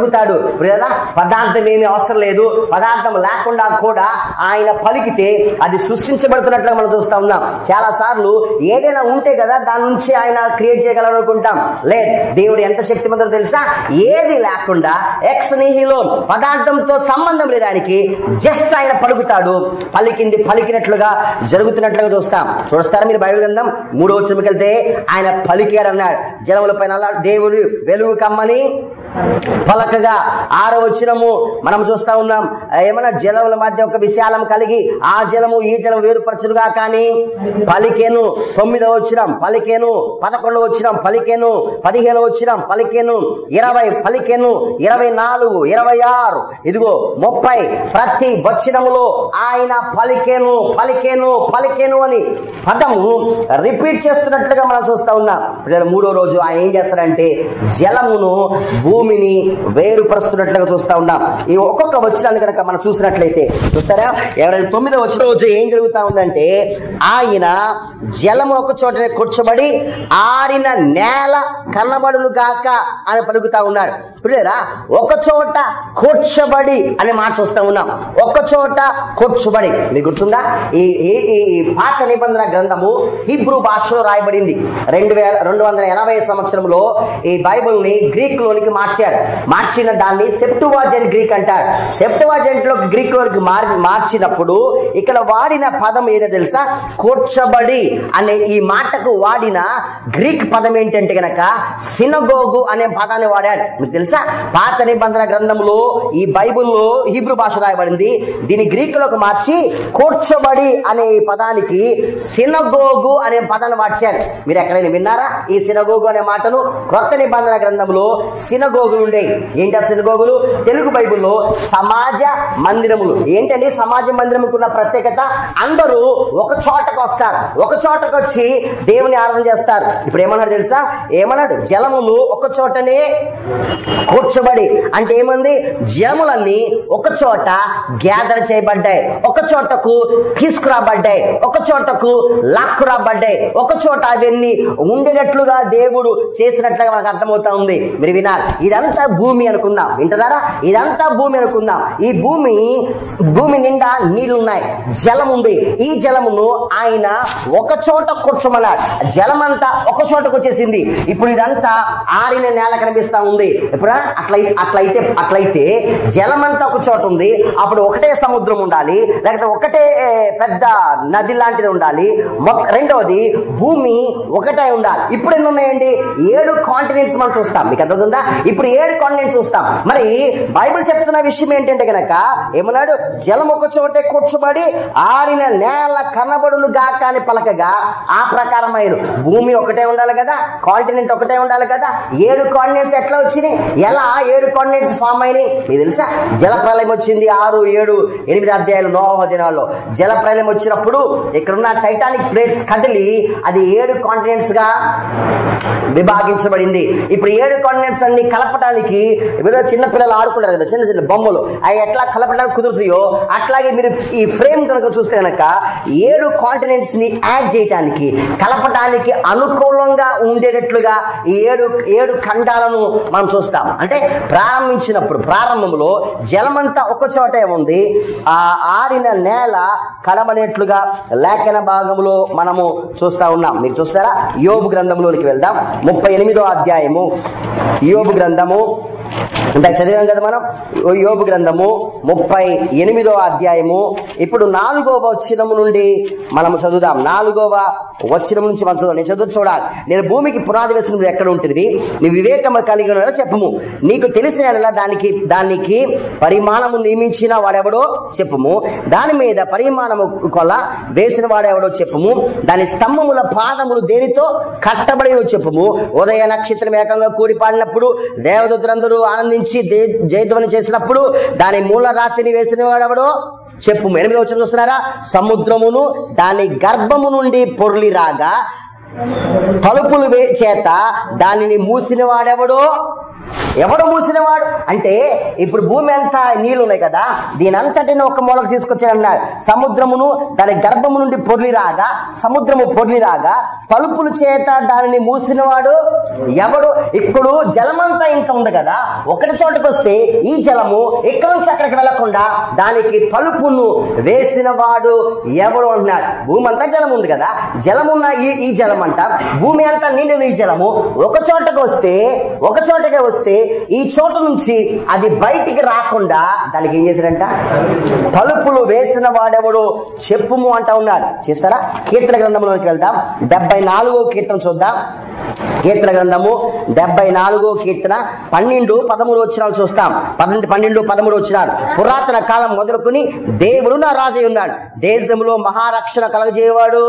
పలుకుతాడు ఇప్పుడు కదా పదార్థం ఏమీ అవసరం లేదు పదార్థం లేకుండా కూడా ఆయన పలికితే అది సృష్టించబడుతున్నట్లుగా మనం చూస్తా ఉన్నాం చాలా సార్లు ఏదైనా ఉంటే కదా దాని నుంచి ఆయన క్రియేట్ చేయగలరు అనుకుంటాం లేదు దేవుడు ఎంత శక్తిమంతుడో తెలుసా ఏది లేకుండా ఎక్స్ నిహిలో పదార్థంతో సంబంధం లేదు ఆయనకి జస్ట్ ఆయన పలుకుతాడు పలికింది పలికినట్లుగా జరుగుతున్నట్లుగా చూస్తాం చూస్తారా మీరు బైబిల్ గ్రంథం మూడో వచ్చినకి వెళ్తే ఆయన పలికాడు అన్నాడు జలముల పైన దేవుడు వెలుగు కమ్మని పలకగా ఆరో వచ్చినము మనం చూస్తా ఉన్నాం ఏమన్నా జలముల మధ్య ఒక విశాలం కలిగి ఆ జలము ఈ జలం వేరుపరచులుగా కానీ పలికేను తొమ్మిదో వచ్చినం పలికేను పదకొండు వచ్చినం పలికేను పదిహేను వచ్చినం పలికేను ఇరవై పలికేను ఇరవై నాలుగు ఇరవై ఆరు ఇదిగో ముప్పై ప్రతి వచనములో ఆయన పలికేను పలికేను పలికేను అని పదము రిపీట్ చేస్తున్నట్లుగా మనం చూస్తా ఉన్నాం ఇప్పుడు మూడో రోజు ఆయన ఏం చేస్తారంటే జలమును భూమిని వేరుపరుస్తున్నట్లుగా చూస్తా ఉన్నాం ఈ ఒక్కొక్క వచనాన్ని కనుక మనం చూసినట్లయితే చూస్తారా ఎవరైనా తొమ్మిదో వచ్చిన రోజు ఏం జరుగుతా ఉందంటే ఆయన జలము ఒక చోటనే కూర్చోబడి ఆరిన నేల కన్నబడును గాక అని పలుకుతా ఉన్నాడు ఇప్పుడు ఒక చోట కూర్చోబడి అనే మాట చూస్తా ఉన్నాం ఒక చోట కూర్చోబడి మీకు గుర్తుందా ఈ ఈ- ఈ ఈ పాత నిబంధన గ్రంథము హిబ్రూ భాషలో రాయబడింది రెండు వేల రెండు వందల ఎనభై సంవత్సరంలో ఈ బైబిల్ ని గ్రీక్ లోనికి మార్చారు మార్చిన దాన్ని సెప్టువాజెంట్ గ్రీక్ అంటారు సెప్టువాజెంట్ లో గ్రీక్ లోనికి మార్ మార్చినప్పుడు ఇక్కడ వాడిన పదం ఏదో తెలుసా కూర్చబడి అనే ఈ మాటకు వాడిన గ్రీక్ పదం ఏంటంటే గనక సినగోగు అనే పదాన్ని వాడాడు మీకు తెలుసా పాత నిబంధన గ్రంథంలో ఈ బైబిల్లో హీబ్రూ భాష రాయబడింది దీని గ్రీక్ లోకి మార్చి కూర్చబడి అనే ఈ పదానికి సినగోగు అనే పదాన్ని మార్చారు మీరు ఎక్కడైనా విన్నారా ఈ సినగోగు అనే మాటను క్రొత్త నిబంధన గ్రంథంలో సినగోగులు ఉండేవి ఏంటి ఆ సినగోగులు తెలుగు బైబిల్లో సమాజ మందిరములు ఏంటండి సమాజ మందిరముకు ఉన్న ప్రత్యేకత అందరూ ఒక చోటకు వస్తారు ఒక చోటకు వచ్చి దేవుని ఆరాధన చేస్తారు ఇప్పుడు ఏమన్నాడు తెలుసా ఏమన్నాడు జలములు ఒక చోటనే కూర్చోబడి అంటే ఏముంది జలములన్నీ ఒక చోట గ్యాదర్ చేయబడ్డాయి ఒక చోటకు తీసుకురాబడ్డాయి ఒక చోటకు లాక్కురాబడ్డాయి ఒక చోట అవన్నీ ఉండేటట్లుగా దేవుడు చేసినట్లుగా మనకు అర్థమవుతా ఉంది మీరు వినాలి ఇదంతా భూమి అనుకుందాం వింటున్నారా ఇదంతా భూమి అనుకుందాం ఈ భూమి భూమి నిండా నీళ్లు ఉన్నాయి జలం ఉంది ఈ జలమును ఆయన ఒక చోట కూర్చోమన్నాడు జలమంతా ఒక చోటకు వచ్చేసింది ఇప్పుడు ఇదంతా ఆరిన నేల కనిపిస్తా ఉంది ఇప్పుడు అట్లయితే అట్లయితే అట్లయితే జలమంతా ఒక చోట ఉంది అప్పుడు ఒకటే సముద్రం ఉండాలి లేకపోతే ఒకటే ఏ, పెద్ద నది లాంటిది ఉండాలి మొ- రెండవది భూమి ఒకటే ఉండాలి ఇప్పుడు ఎన్ని ఉన్నాయండి ఏడు కాంటినెంట్స్ మనం చూస్తాం మీకు అర్థవుతుందా ఇప్పుడు ఏడు కాంటినెంట్స్ చూస్తాం మరి బైబిల్ చెప్తున్న విషయం ఏంటంటే గనక ఏమన్నాడు జలం ఒక చోటే కూర్చోబడి ఆరిన నేల కనబడును గాక అని పలకగా ఆ ప్రకారమైన భూమి ఒకటే ఉండాలి కదా కాంటినెంట్ ఒకటే ఉండాలి కదా ఏడు కాంటినెంట్స్ ఎట్లా వచ్చినాయి ఎలా ఏడు కాంటినెంట్స్ ఫామ్ అయినాయి మీకు తెలుసా జల ప్రళయం వచ్చింది ఆరు ఏడు ఎనిమిది అధ్యాయులు నోహ దినాల్లో జల ప్రళయం వచ్చినప్పుడు ఇక్కడున్న టైటానిక్ ప్లేట్స్ కదిలి అది ఏడు కాంటినెంట్స్ గా విభాగించబడింది ఇప్పుడు ఏడు కాంటినెంట్స్ అన్ని కలపడానికి మీరు చిన్న పిల్లలు ఆడుకుంటారు కదా చిన్న చిన్న బొమ్మలు అవి ఎట్లా కలపడానికి కుదురుతాయో అట్లాగే మీరు ఈ ఫ్రేమ్ కనుక చూస్తే కనుక ఏడు కాంటినెంట్స్ ని యాడ్ చేయడానికి కలపడానికి అనుకూలంగా ఉండేటట్లుగా ఈ ఏడు ఏడు ఖండాలను మనం చూస్తాం అంటే ప్రారంభించినప్పుడు ప్రారంభంలో జలమంతా ఒక చోటే ఉంది ఆ ఆరిన నేల కనబడేట్లుగా లేఖన భాగంలో మనము చూస్తా ఉన్నాం మీరు చూస్తారా యోబు గ్రంథంలోనికి వెళ్దాం ముప్పై ఎనిమిదో అధ్యాయము యోబు గ్రంథము ఇందాక చదివాం కదా మనం యోబు గ్రంథము ముప్పై ఎనిమిదో అధ్యాయము ఇప్పుడు నాలుగవ వచనము నుండి మనము చదువుదాం నాలుగవ వచనం నుంచి మనం చదువు నేను చదువు చూడాలి నేను భూమికి పునాది వేసిన నువ్వు ఎక్కడ ఉంటుంది నీ వివేకము కలిగి ఉన్నాడో చెప్పము నీకు తెలిసిన యెడల దానికి దానికి పరిమాణము నియమించిన వాడెవడో చెప్పుము దాని మీద పరిమాణము కొల వేసిన వాడెవడో చెప్పుము దాని స్తంభముల పాదములు దేనితో కట్టబడి చెప్పుము ఉదయ నక్షత్రం ఏకంగా కూడి పాడినప్పుడు దేవదూతులందరూ ఆనందించి దే- జయధ్వని చేసినప్పుడు దాని మూల రాత్రిని వేసిన వాడెవడో చెప్పు ఎనిమిది వచ్చిన చూస్తున్నారా సముద్రమును దాని గర్భము నుండి పొర్లి రాగా తలుపులు వే చేత దానిని మూసిన వాడెవడో ఎవడు మూసినవాడు అంటే ఇప్పుడు భూమి అంతా నీళ్లు ఉన్నాయి కదా దీని అంతటిని ఒక మూలకు తీసుకొచ్చాడు అన్నాడు సముద్రమును దాని గర్భము నుండి పొర్లి రాగా సముద్రము పొర్లి రాగా పలుపుల చేత దానిని మూసినవాడు ఎవడు ఇప్పుడు జలమంతా ఇంత ఉంది కదా ఒకటి చోటకు వస్తే ఈ జలము ఇక్కడ నుంచి అక్కడికి వెళ్లకుండా దానికి తలుపును వేసిన వాడు ఎవడు అంటున్నాడు భూమి అంతా జలం ఉంది కదా జలమున్న ఈ ఈ జలం అంట భూమి అంతా నిండిన ఈ జలము ఒక చోటకు వస్తే ఒక చోటకే వస్తే ఈ చోట నుంచి అది బయటికి రాకుండా దానికి ఏం చేశాడంట తలుపులు వేసిన వాడెవడు చెప్పుము అంటా ఉన్నాడు చేస్తారా కీర్తన గ్రంథంలోకి వెళ్దాం డెబ్బై నాలుగో కీర్తన చూద్దాం కీర్తన గ్రంథము డెబ్బై నాలుగో కీర్తన పన్నెండు పదమూడు వచ్చినాలు చూస్తాం పన్నెండు పన్నెండు పదమూడు వచ్చినారు పురాతన కాలం మొదలుకొని దేవుడు నా రాజై ఉన్నాడు దేశంలో మహారక్షణ కలగజేయవాడు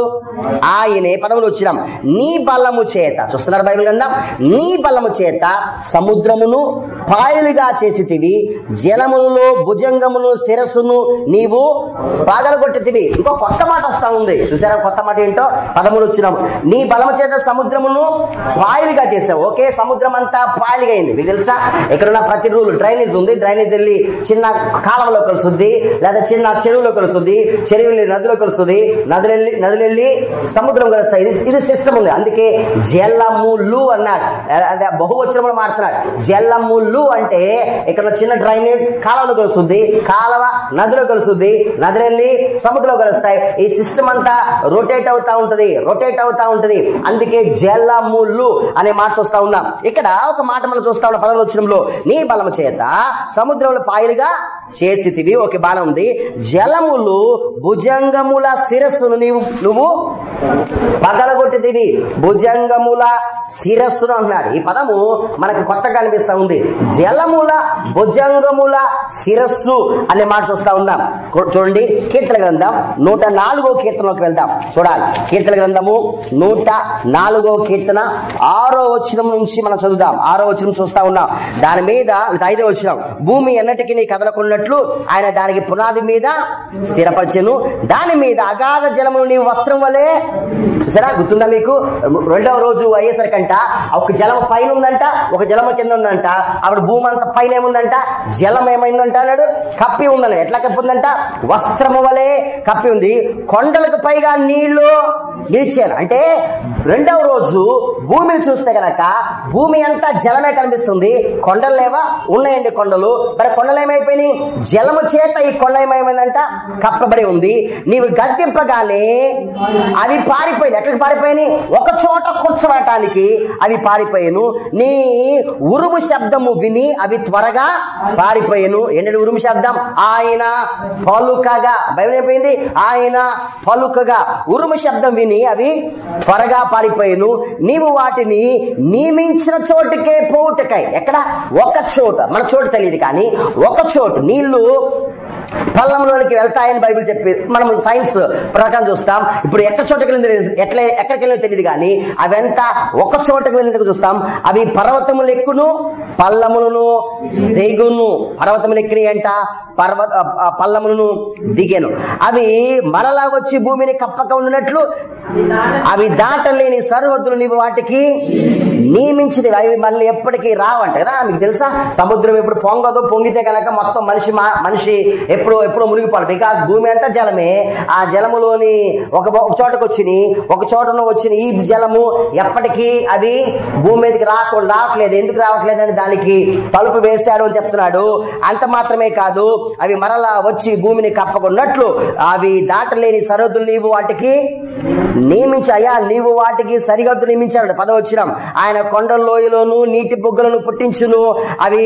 ఆయనే పదములు వచ్చినాం నీ బలము చేత చూస్తున్నారు బైబిల్ గ్రంథం నీ బలము చేత సముద్రమును పాయలుగా చేసితివి జలములలో భుజంగమును శిరస్సును నీవు పాగలగొట్టితివి ఇంకో కొత్త మాట వస్తా ఉంది చూసారా కొత్త మాట ఏంటో పదమూడు వచ్చినాం నీ బలము చేత సముద్రమును పాయలుగా చేసావు ఓకే సముద్రం అంతా పాయలుగా అయింది మీకు తెలుసా ఇక్కడున్న ప్రతి రూల్ డ్రైనేజ్ ఉంది డ్రైనేజ్ వెళ్ళి చిన్న కాలువలో కలుస్తుంది లేదా చిన్న చెరువులో కలుస్తుంది చెరువు వెళ్ళి నదిలో కలుస్తుంది నదులు వెళ్ళి నదులు వెళ్ళి సముద్రం కలుస్తాయి ఇది ఇది సిస్టమ్ ఉంది అందుకే జలములు అన్నాడు అదే బహువచనంలో మాడుతున్నాడు జలములు అంటే ఇక్కడ చిన్న డ్రైనేజ్ కాలువలో కలుస్తుంది కాలువ నదిలో కలుస్తుంది నదులు వెళ్ళి సముద్రంలో కలుస్తాయి ఈ సిస్టమ్ అంతా రొటేట్ అవుతా ఉంటది రొటేట్ అవుతా ఉంటది అందుకే జలములు అనే మాట చూస్తా ఉన్నాం ఇక్కడ ఒక మాట మనం చూస్తా ఉన్నాం పదవుల వచ్చినంలో నీ బలము చేత సముద్రంలో పాయలుగా చేసితివి ఒక బాణం ఉంది జలములు భుజంగముల శిరస్సును నీవు నువ్వు పగలగొట్టితివి భుజంగముల శిరస్సును అంటున్నాడు ఈ పదము మనకు కొత్తగా అనిపిస్తా ఉంది జలముల భుజంగముల శిరస్సు అనే మాట చూస్తా ఉందాం కూ- చూడండి కీర్తన గ్రంథం నూట నాలుగో కీర్తనలోకి వెళ్దాం చూడాలి కీర్తన గ్రంథము నూట నాలుగో కీర్తన ఆరో వచనం నుంచి మనం చదువుదాం ఆరో వచనం చూస్తా ఉన్నాం దాని మీద ఇది ఐదో వచనం భూమి ఎన్నటికి నీ కదలకున్నట్లు ఆయన దానికి పునాది మీద స్థిరపరచెను దాని మీద అగాధ జలమును నీవు వస్త్రం వలె చూసారా గుర్తుందా మీకు రెండవ రోజు అయ్యేసరికంట ఒక జలం పైన ఉందంట ఒక జలం కింద ఉందంట అప్పుడు భూమి అంతా పైన ఏముందంట జలం ఏమైందంట అన్నాడు కప్పి ఉందని ఎట్లా కప్పి ఉందంట వస్త్రము వలె కప్పి ఉంది కొండలకు పైగా నీళ్లు నిలిచారు అంటే రెండవ రోజు భూమిని చూస్తే గనక భూమి అంతా జలమే కనిపిస్తుంది కొండలు లేవా ఉన్నాయండి కొండలు మరి కొండలు ఏమైపోయినాయి జలము చేత ఈ కొండ ఏమైందంట కప్పబడి ఉంది నీవు గద్దెంపగానే అవి పారిపోయినాయి ఎక్కడికి పారిపోయినాయి ఒక చోట కూర్చోవటానికి అవి పారిపోయాను నీ ఉరుము శబ్దము విని అవి త్వరగా పారిపోయాను ఏంటంటే ఉరుము శబ్దం ఆయన పలుకగా బైబిల్ అయిపోయింది ఆయన పలుకగా ఉరుము శబ్దం విని అవి త్వరగా పారిపోయాను నీవు వాటిని నియమించిన చోటుకే పోవుటకై ఎక్కడ ఒక చోట మన చోటు తెలియదు కానీ ఒక చోటు నీళ్లు పల్లంలోనికి వెళ్తాయని బైబిల్ చెప్పి మనం సైన్స్ ప్రకారం చూస్తాం ఇప్పుడు ఎక్కడ చోటకి వెళ్ళింది తెలియదు. ఎట్లా ఎక్కడికి వెళ్ళిందో తెలియదు కానీ అవంతా ఒక చోటకి వెళ్ళినట్టు చూస్తాం అవి పర్వతములు ఎక్కును పల్లములను దిగును పర్వతములు ఎక్కినాయి అంట పర్వత ఆ, పల్లములను దిగాను అవి మరలా వచ్చి భూమిని కప్పక ఉండినట్లు అవి దాటలేని సరిహద్దులు నీవు వాటికి నియమించింది అవి మళ్ళీ ఎప్పటికీ రావంట కదా మీకు తెలుసా సముద్రం ఎప్పుడు పొంగదో పొంగితే కనుక మొత్తం మనిషి మా- మనిషి ఎప్పుడు ఎప్పుడు మునిగిపోవాలి బికాస్ భూమి అంతా జలమే ఆ జలములోని ఒక ఒక చోటకు వచ్చినాయి ఒక చోటలో వచ్చిన ఈ జలము ఎప్పటికీ అది భూమి మీదకి రాకుండా రావట్లేదు ఎందుకు రావట్లేదు అని దానికి తలుపు వేశాడు అని చెప్తున్నాడు అంత మాత్రమే కాదు అవి మరలా వచ్చి భూమిని కప్పకున్నట్లు అవి దాటలేని సరిహద్దులు నీవు వాటికి నియమించాయా నీవు వాటికి సరిహద్దు నియమించాడు పదవచ్చినం ఆయన కొండ లోయలోను నీటి బుగ్గలను పుట్టించును అవి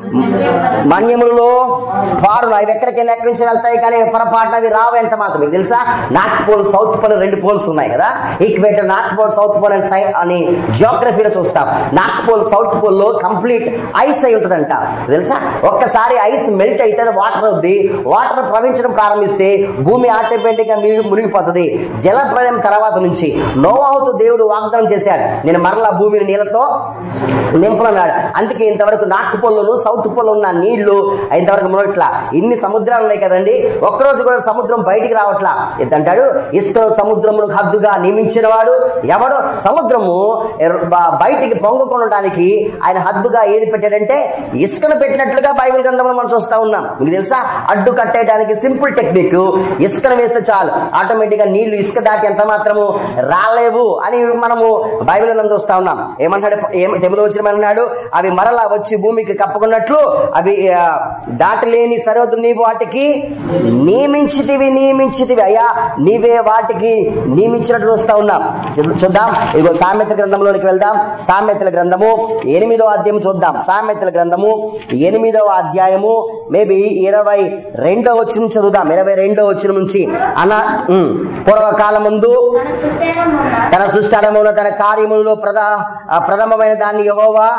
మన్యములలో పారును అవి ఎక్కడికైనా ఎక్కడి నుంచి వెళ్తాయి కానీ పొరపాటున అవి రావు ఎంత మాత్రం మీకు తెలుసా నార్త్ పోల్ సౌత్ పోల్ రెండు పోల్స్ ఉన్నాయి కదా equator north pole south pole అని సై అని జియోగ్రఫీలో చూస్తాం నార్త్ పోల్ సౌత్ పోల్ లో కంప్లీట్ ఐస్ అయి ఉంటుందంట తెలుసా ఒక్కసారి ఐస్ మెల్ట్ అయితే వాటర్ అవుద్ది వాటర్ ప్రవహించడం ప్రారంభిస్తే భూమి ఆటోమేటిక్ గా మునిగి మునిగిపోతుంది జల ప్రళయం తర్వాత నుంచి నోవాహుతో దేవుడు వాగ్దానం చేశాడు నేను మరలా భూమిని నీళ్ళతో నింపనన్నాడు అందుకే ఇంతవరకు నార్త్ పోల్లోను సౌత్ పోల్ ఉన్న నీళ్లు ఇంతవరకు మునగ పోవట్లా ఇన్ని సముద్రాలు ఉన్నాయి కదండి ఒక్కరోజు కూడా సముద్రం బయటికి రావట్లా అంటాడు ఇసుక సముద్రమును హద్దుగా నియమించిన వాడు ఎవడు సముద్రము ఎర్- బ- బయటికి పొంగుకొనడానికి ఆయన హద్దుగా ఏది పెట్టాడంటే ఇసుకను పెట్టినట్లుగా బైబిల్ గ్రంథంలో మనం చూస్తా ఉన్నాం మీకు తెలుసా అడ్డు కట్టేయడానికి సింపుల్ టెక్నిక్ ఇసుకను వేస్తే చాలు ఆటోమేటిక్ గా నీళ్లు ఇసుక దాటి ఎంత మాత్రము రాలేవు అని మనము బైబిల్ గ్రంథం చూస్తా ఉన్నాం ఏమన్నాడు ఏం తెమిదో వచ్చిన అన్నాడు అవి మరలా వచ్చి భూమికి కప్పుకున్నట్లు అవి ఆ, దాటలేని సరిహద్దు నీవు వాటికి నియమించితివి నియమించితివి అయ్యా నీవే వాటికి నియమించినట్టు చూస్తా ఉన్నాం చూ- చూద్దాం ఇదిగో సామెత గ్రంథంలోనికి వెళ్దాం సామెతల గ్రంథము ఎనిమిదో అధ్యాయం చూద్దాం సామెతల గ్రంథము ఎనిమిదవ అధ్యాయము మేబీ ఇరవై రెండో వచ్చిన చదువుదాం ఇరవై రెండో వచ్చిన నుంచి అన ఉమ్, పూర్వకాలం ముందు మన సుస్థిరమున్న తన సృష్టారములో తన కార్యములలో ప్రధా ఆ ప్రథమమైన దాన్ని యెహోవా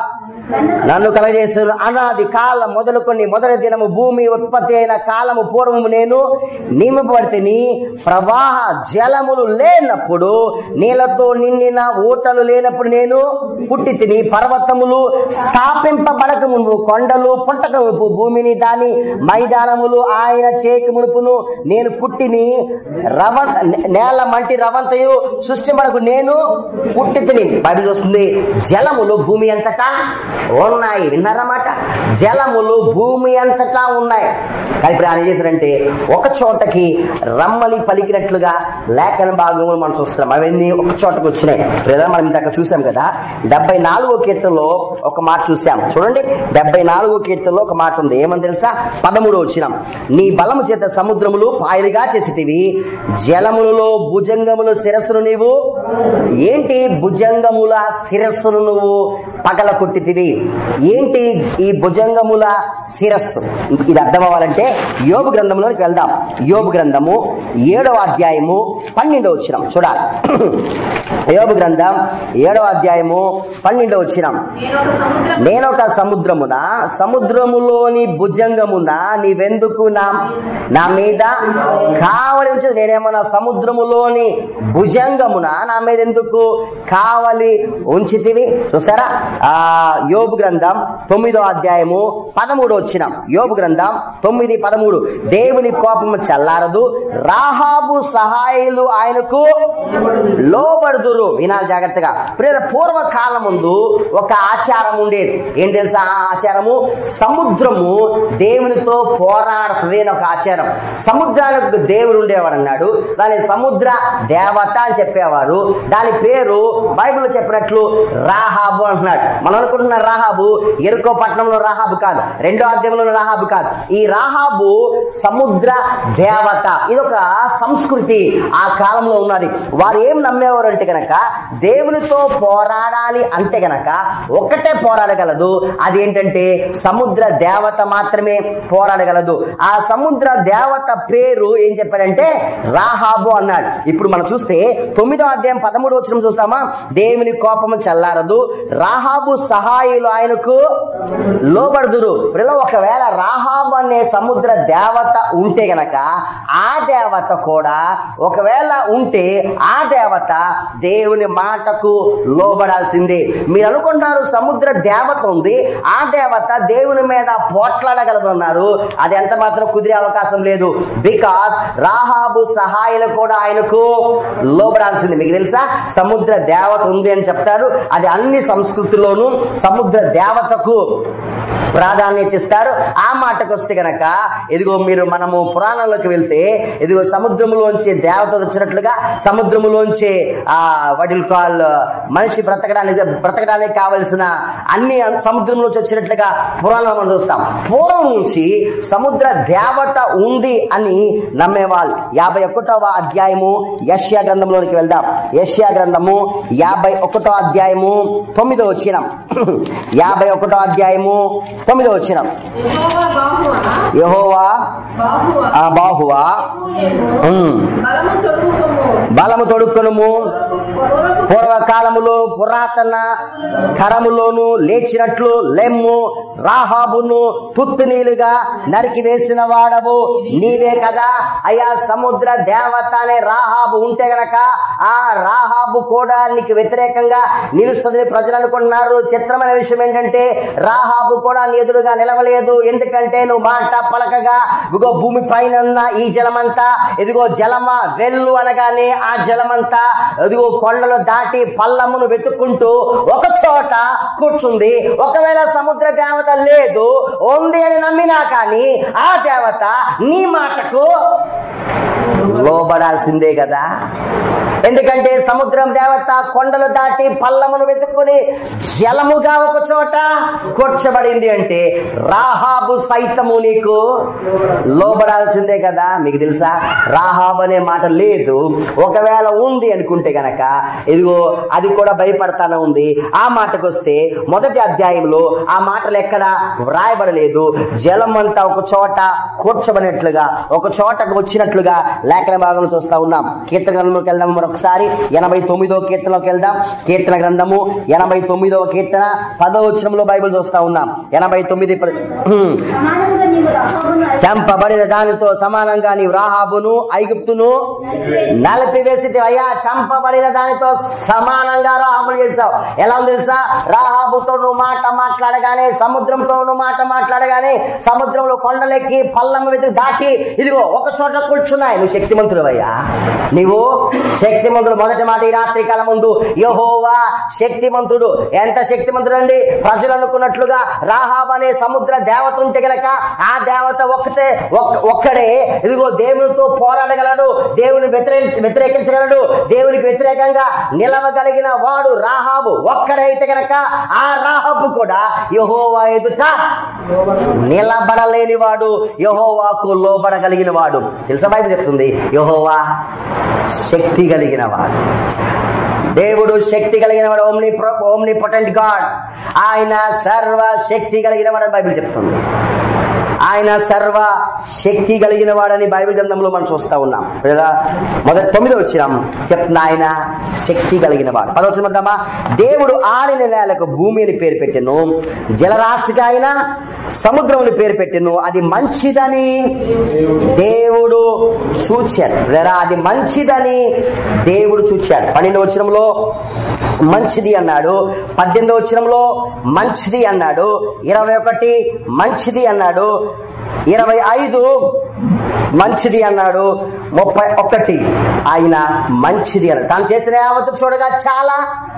నన్ను కలగజేసిన అనాది కాలం మొదలుకొని మొదటి దినము భూమి ఉత్పత్తి అయిన కాలము పూర్వము నేను నియమపడితిని ప్రవాహ జలములు లేనప్పుడు నీళ్లతో నిండిన ఊటలు లేనప్పుడు నేను పుట్టి తిని పర్వతములు స్థాపింపబడక మునుపు కొండలు పుట్టక మునుపు భూమిని దాని మైదానములు ఆయన చేకి మునుపును నేను పుట్టిని రవ నేల మంటి రవంతయు సృష్టింపడకు నేను పుట్టి తిని బైబిల్ చూస్తుంది జలములు భూమి అంతటా ఉన్నాయి విన్నారన్నమాట జలములు భూమి అంతటా ఉన్నాయి కానీ ఇప్పుడు ఆయన ఏం చేశారంటే ఒక చోటకి రమ్మని పలికినట్లుగా లేఖన భాగంలో మనం చూస్తున్నాం అవన్నీ ఒక చోటకి వచ్చినాయి లేదా మనం ఇందాక చూసాం కదా డెబ్బై నాలుగో కీర్తనలో ఒక మాట చూసాం చూడండి డెబ్బై నాలుగో కీర్తనలో ఒక మాట ఉంది ఏమని తెలుసా పదమూడు వచ్చినాం నీ బలము చేత సముద్రములు పాయలుగా చేసితివి జలములలో భుజంగములు శిరస్సును నీవు ఏంటి భుజంగముల శిరస్సును నువ్వు పగల కొట్టితివి ఏంటి ఈ భుజంగముల శిరస్సు ఇది అర్థం అవ్వాలంటే యోబు గ్రంథంలోకి వెళ్దాం యోబు గ్రంథము ఏడవ అధ్యాయము పన్నెండవ వచ్చినాం చూడాలి యోబు గ్రంథం ఏడవ అధ్యాయము పన్నెండవ వచ్చినాం నేను ఒక సముద్రం నేనొక సముద్రమున సముద్రములోని భుజంగమున నీవెందుకు నా నా మీద కావలి ఉంచు నేనేమన్నా సముద్రములోని భుజంగమున నా మీద ఎందుకు కావలి ఉంచితివి చూస్తారా ఆ యోబు గ్రంథం తొమ్మిదో అధ్యాయము పదమూడు వచ్చినాం యోబు గ్రంథం తొమ్మిది పదమూడు దేవుని కోపము చల్లారదు రాహాబు సహాయులు ఆయనకు లోబడుదురు వినాలి జాగ్రత్తగా ప్రియుల పూర్వకాలం ముందు ఒక ఆచారం ఉండేది ఏం తెలుసా ఆ ఆచారము సముద్రము దేవునితో పోరాడుతుంది అని ఒక ఆచారం సముద్రాలకు దేవుడు ఉండేవాడు అన్నాడు దాని సముద్ర దేవత అని చెప్పేవారు దాని పేరు బైబిల్ చెప్పినట్లు రాహాబు అంటున్నాడు మనం అనుకుంటున్న రాహాబు ఎరుకో పట్టణంలో రాహాబు కాదు రెండో అధ్యాయంలో రాహాబు కాదు ఈ రాహాబు సముద్ర దేవత ఇదొక సంస్కృతి ఆ కాలంలో ఉన్నది వారు ఏం నమ్మేవారు అంటే గనక దేవునితో పోరాడాలి అంటే గనక ఒకటే పోరాడగలదు అదేంటంటే సముద్ర దేవత మాత్రమే పోరాడగలదు ఆ సముద్ర దేవత పేరు ఏం చెప్పాడంటే రాహాబు అన్నాడు ఇప్పుడు మనం చూస్తే తొమ్మిదో అధ్యాయం పదమూడు వచ్చిన చూస్తామా దేవుని కోపము చల్లారదు రాహాబు సహాయులు ఆయనకు లోబడుదురు ఇప్పుడు ఒకవేళ రాహాబు అనే సముద్ర దేవత ఉంటే గనక ఆ దేవత కూడా ఒకవేళ ఉంటే ఆ దేవత దేవుని మాటకు లోబడాల్సిందే మీరు అనుకుంటున్నారు సముద్ర దేవత ఉంది ఆ దేవత దేవుని మీద పోట్లాడగలదు అన్నారు అది ఎంత మాత్రం కుదిరే అవకాశం లేదు బికాస్ రాహాబు సహాయాలు కూడా ఆయనకు లోబడాల్సింది మీకు తెలుసా సముద్ర దేవత ఉంది అని చెప్తారు అది అన్ని సంస్కృతుల్లోనూ సముద్ర దేవతకు ప్రాధాన్యత ఇస్తారు ఆ మాటకు వస్తే గనక ఇదిగో మీరు మనము పురాణంలోకి వెళ్తే ఇదిగో సముద్రములోంచి దేవత వచ్చినట్లుగా సముద్రములోంచి ఆ వాటిల్ కాల్ మనిషి బ్రతకడానికి బ్రతకడానికి కావలసిన అన్ని సముద్రంలోంచి వచ్చినట్లుగా పురాణాలు మనం చూస్తాం పూర్వం నుంచి సముద్ర దేవత ఉంది అని నమ్మేవాళ్ళు యాభై ఒకటవ అధ్యాయము యష్యా గ్రంథంలోనికి వెళ్దాం యష్యా గ్రంథము యాభై ఒకటో అధ్యాయము తొమ్మిదో వచ్చినం యాభై ఒకటో అధ్యాయము తొమ్మిదో వచ్చినం యెహోవా బాహువా యహోవా బాహువా ఆ బాహువా పూయము ఉమ్, బలము తొడుగుకొము బలము తొడుక్కునుము పూర్వపు పూర్వకాలములో పురాతన తరములోను లేచినట్లు లెమ్ము రాహాబును తుత్తునీలుగా నరికి వేసిన వాడవు నీవే కదా అయ్యా సముద్ర దేవత అనే రాహాబు ఉంటే గనక ఆ రాహాబు కూడా నీకు వ్యతిరేకంగా నిలుస్తుంది ప్రజలు అనుకుంటున్నారు చిత్రమైన విషయం ఏంటంటే రాహాబు కూడా నీ ఎదురుగా నిలవలేదు ఎందుకంటే నువ్వు మాట పలకగా ఇదిగో భూమి పైన ఉన్న ఈ జలమంతా ఇదిగో జలమ వెళ్ళు అనగానే ఆ జలమంతా ఇదిగో కొండలు దాటి పల్లమును వెతుక్కుంటూ ఒక చోట కూర్చుంది ఒకవేళ సముద్ర దేవత లేదు ఉంది అని నమ్మినా కానీ ఆ దేవత నీ మాటకు లోబడాల్సిందే కదా ఎందుకంటే సముద్రం దేవత కొండలు దాటి పల్లమును వెతుక్కుని జలముగా ఒక చోట కూర్చబడింది అంటే రాహాబు సైతము నీకు లోబడాల్సిందే కదా మీకు తెలుసా రాహాబు అనే మాట లేదు ఒకవేళ ఉంది అనుకుంటే గనక ఇదిగో అది కూడా భయపడతానే ఉంది ఆ మాటకు వస్తే మొదటి అధ్యాయంలో ఆ మాటలు ఎక్కడ వ్రాయబడలేదు జలం అంతా ఒక చోట కూర్చబడినట్లుగా ఒక చోటకు వచ్చినట్లుగా లేఖన భాగంలో చూస్తా ఉన్నాం కీర్తన గ్రంథంలోకి వెళ్దాం మరొకసారి ఎనభై తొమ్మిదో కీర్తనలోకి వెళ్దాం కీర్తన గ్రంథము ఎనభై తొమ్మిదవ కీర్తన పదో వచనంలో బైబిల్ చూస్తా ఉన్నాం ఎనభై తొమ్మిది ప- హ్మ్. సమానంగా నీవు రాహాబును చంపబడిన దానితో సమానంగా నీవు రాహాబును ఐగుప్తును నలిపివేసి అయ్యా చంపబడిన దానితో సమానంగా రాహాబును చేశావు ఎలా ఉంది తెలుసా రాహాబుతో నువ్వు మాట మాట్లాడగానే సముద్రంతో నువ్వు మాట మాట్లాడగానే సముద్రంలో కొండలెక్కి పల్లం వెతికి దాటి ఇదిగో ఒక చోట కూర్చున్నాయి నువ్వు శక్తిమంతుడు అయ్యా నీవు శక్తిమంతుడు మొదటి మాట ఈ రాత్రి కాలం ముందు యహోవా శక్తిమంతుడు ఎంత శక్తిమంతుడు అండి ప్రజలు అనుకున్నట్లుగా రాహాబ్ అనే సముద్ర దేవత ఉంటే గనక ఆ దేవత ఒక్కతే ఒక్- ఒక్కడే ఇదిగో దేవునితో పోరాడగలడు దేవుని వ్యతిరేక వ్యతిరేకించగలడు దేవునికి వ్యతిరేకంగా నిలవగలిగిన వాడు రాహాబు ఒక్కడైతే గనక ఆ రాహాబు కూడా యహోవా ఎదుట నిలబడలేని వాడు యహోవాకు లోబడగలిగిన వాడు తెలుసా బైబిల్ చెప్తుంది యహోవా శక్తి కలిగిన వాడు దేవుడు శక్తి కలిగిన వాడు ఓమ్ని ఓమ్ని పొటెంట్ గాడ్ ఆయన సర్వ శక్తి కలిగిన వాడు అని బైబిల్ చెప్తుంది ఆయన సర్వ శక్తి కలిగిన వాడని బైబిల్ గ్రంథంలో మనం చూస్తా ఉన్నాం లేదా మొదటి తొమ్మిది వచ్చినాం చెప్తున్నా ఆయన శక్తి కలిగిన వాడు పదవచ్చిన వద్దామా దేవుడు ఆరిన నేలకు భూమి అని పేరు పెట్టెను జలరాశిగా ఆయన సముద్రముని పేరు పెట్టెను అది మంచిదని దేవుడు చూచాడు లేదా అది మంచిదని దేవుడు చూచాడు పన్నెండు వచనంలో మంచిది అన్నాడు పద్దెనిమిది వచనంలో మంచిది అన్నాడు ఇరవై ఒకటి మంచిది అన్నాడు ఇరవై ఐదు మంచిది అన్నాడు ముప్పై ఒకటి ఆయన మంచిది అన్నాడు తాను చేసిన యావత్తు చూడగా చాలా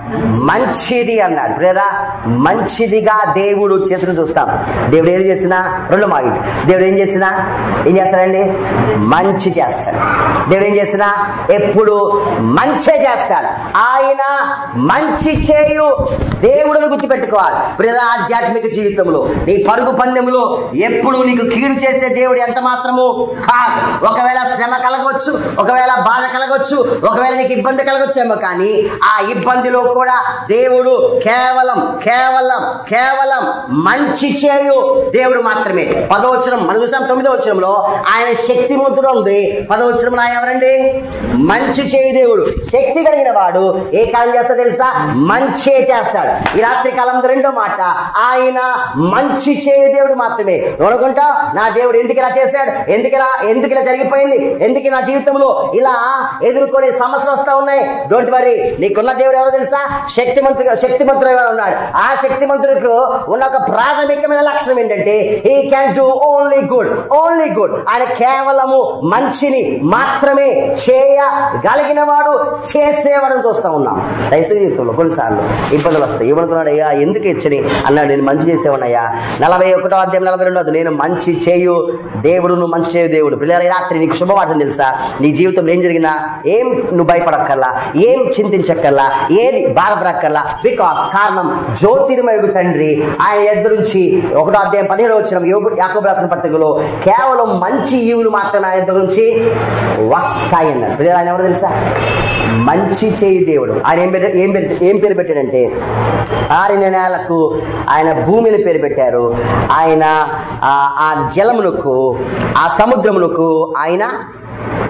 మంచిది అన్నాడు లేదా మంచిదిగా దేవుడు చేసిన చూస్తాం దేవుడు ఏది చేసినా రెండు మాగిట్ దేవుడు ఏం చేసినా ఏం చేస్తాడండి మంచి చేస్తాడు దేవుడు ఏం చేసినా ఎప్పుడు మంచే చేస్తాడు ఆయన మంచి చేయు దేవుడిని గుర్తుపెట్టుకోవాలి ప్రియ ఆధ్యాత్మిక జీవితంలో నీ పరుగు పందెంలో ఎప్పుడు నీకు కీడు చేస్తే దేవుడు ఎంత మాత్రము కాదు ఒకవేళ శ్రమ కలగవచ్చు ఒకవేళ బాధ కలగవచ్చు ఒకవేళ నీకు ఇబ్బంది కలగొచ్చేమో కానీ ఆ ఇబ్బందిలో కూడా దేవుడు కేవలం కేవలం కేవలం మంచి చేయు దేవుడు మాత్రమే పదవచనం మనం చూసాం తొమ్మిదో వచనంలో ఆయన శక్తిమంతుడు ఉంది పదవచనంలో ఆయన ఎవరండి మంచి చేయు దేవుడు శక్తి కలిగిన వాడు ఏ కాలం చేస్తా తెలుసా మంచే చేస్తాడు ఈ రాత్రి కాలం రెండో మాట ఆయన మంచి చేయు దేవుడు మాత్రమే నువ్వు అనుకుంటావు నా దేవుడు ఎందుకు ఇలా చేశాడు ఎందుకు ఇలా ఎందుకు ఇలా జరిగిపోయింది ఎందుకు నా జీవితంలో ఇలా ఎదుర్కొనే సమస్యలు వస్తా ఉన్నాయి డోంట్ వరీ నీకున్న దేవుడు ఎవరో తెలుసా శక్తిమంతుడు శక్తిమంతుడు ఎవరు ఉన్నాడు ఆ శక్తిమంతుడికి ఉన్న ఒక ప్రాథమికమైన లక్షణం ఏంటంటే he can do only good only good ఆయన కేవలము మంచిని మాత్రమే చేయగలిగిన వాడు చేసేవాడని చూస్తా ఉన్నాం క్రైస్తవ జీవితంలో కొన్నిసార్లు ఇబ్బందులు వస్తాయి ఏమనుకున్నాడు అయ్యా ఎందుకు ఇచ్చని అన్నాడు నేను మంచి చేసేవాడయ్యా నలభై ఒకటో అధ్యాయం నలభై రెండో అధ్యాయం, నేను మంచి చేయు దేవుడు నువ్వు మంచి చేయు దేవుడు పిల్లల రాత్రి నీకు శుభవార్త తెలుసా నీ జీవితంలో ఏం జరిగినా ఏం నువ్వు భయపడక్కర్లా ఏం చింతించక్కర్లా ఏది బాధపడక్కర్లా బికాస్ కారణం జ్యోతిర్మయుడు తండ్రి ఆయన ఎదురుంచి ఒకటో అధ్యాయం పదిహేడు వచ్చిన యాకోబు రాసిన పత్రికలో కేవలం మంచి ఈవులు మాత్రమే ఆయన దగ్గర నుంచి వస్తాయి అన్నాడు పిల్లలు ఆయన ఎవరు తెలుసా మంచి చేయి దేవుడు ఆయన ఏం పెట్ట ఏం పెట్టి ఏం పేరు పెట్టాడంటే ఆరిన నేలకు ఆయన భూమిని పేరు పెట్టారు ఆయన ఆ- ఆ జలములకు ఆ సముద్రములకు ఆయన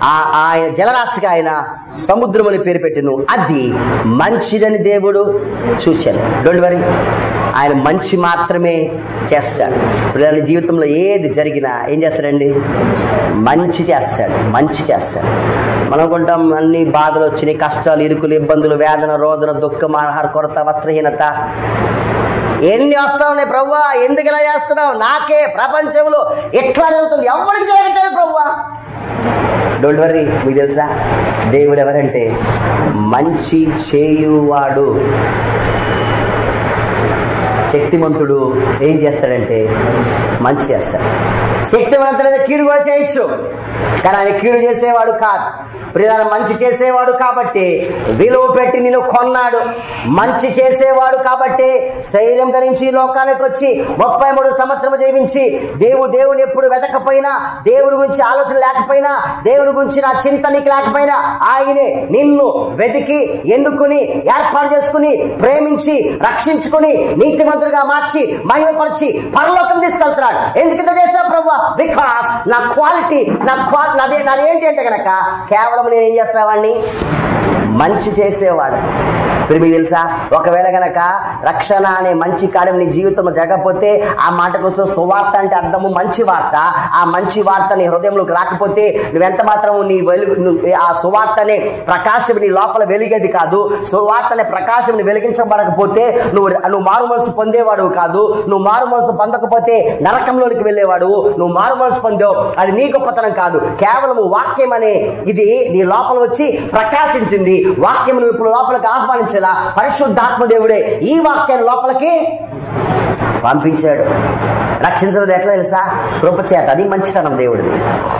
ఆ ఆయన జలరాశికి ఆయన సముద్రం అని పేరు పెట్టిను అది మంచిదని దేవుడు చూచాను డోంట్ వరీ ఆయన మంచి మాత్రమే చేస్తాడు పిల్లల జీవితంలో ఏది జరిగినా ఏం చేస్తాడండి మంచి చేస్తాడు మంచి చేస్తాడు మనం అనుకుంటాం అన్ని బాధలు వచ్చినాయి కష్టాలు ఇరుకులు ఇబ్బందులు వేదన రోదన దుఃఖం ఆహార కొరత వస్త్రహీనత ఎన్ని వస్తా ఉన్నాయి ప్రవ్వా ఎందుకు ఇలా చేస్తున్నావు నాకే ప్రపంచంలో ఎట్లా జరుగుతుంది ఎవరికి జరగట్లేదు ప్రవ్వా డోంట్ వరీ మీకు తెలుసా దేవుడు ఎవరంటే మంచి చేయువాడు శక్తిమంతుడు ఏం చేస్తాడంటే మంచి చేస్తాడు శక్తివంతుడైతే కీడు కూడా చేయొచ్చు కానీ ఆయన కీడు చేసేవాడు కాదు ప్రియాన్ని మంచి చేసేవాడు కాబట్టి విలువ పెట్టి నేను కొన్నాడు మంచి చేసేవాడు కాబట్టి శైలం ధరించి ఈ లోకానికి వచ్చి ముప్పై మూడు సంవత్సరం జీవించి దేవు దేవుని ఎప్పుడు వెతకపోయినా దేవుడి గురించి ఆలోచన లేకపోయినా దేవుడి గురించి నా చింత నీకు లేకపోయినా ఆయనే నిన్ను వెతికి ఎన్నుకుని ఏర్పాటు చేసుకుని ప్రేమించి రక్షించుకుని నీతిమంతుడిగా మార్చి మహిమపరిచి పరలోకం తీసుకెళ్తున్నాడు ఎందుకు ఇంత చేస్తావు ప్రభు బికాస్ నా క్వాలిటీ నా క్వా నాది నాది ఏంటి అంటే కనుక కేవలం నేను ఏం చేస్తున్నావాడిని మంచి చేసేవాడు ఇప్పుడు మీకు తెలుసా ఒకవేళ గనక రక్షణ అనే మంచి కార్యం నీ జీవితం జరగకపోతే ఆ మాటకు వస్తూ సువార్త అంటే అర్థము మంచి వార్త ఆ మంచి వార్త నీ హృదయంలోకి రాకపోతే నువ్వెంత మాత్రం నీ వెలుగు నువ్వు- ఆ సువార్త అనే ప్రకాశం నీ లోపల వెలిగేది కాదు సువార్త అనే ప్రకాశం నీ వెలిగించబడకపోతే నువ్వు నువ్వు మారు మనసు పొందేవాడు కాదు నువ్వు మారు మనసు పొందకపోతే నరకంలోనికి వెళ్ళేవాడు నువ్వు మారు మనసు పొందావు అది నీ గొప్పతనం కాదు కేవలం వాక్యం అనే ఇది నీ లోపల వచ్చి ప్రకాశించింది వాక్యం నువ్వు ఇప్పుడు లోపలికి ఆహ్వానించేలా పరిశుద్ధాత్మ దేవుడే ఈ వాక్యాన్ని లోపలికి పంపించాడు రక్షించడం ఎట్లా తెలుసా కృప చేత అది మంచితనం దేవుడిది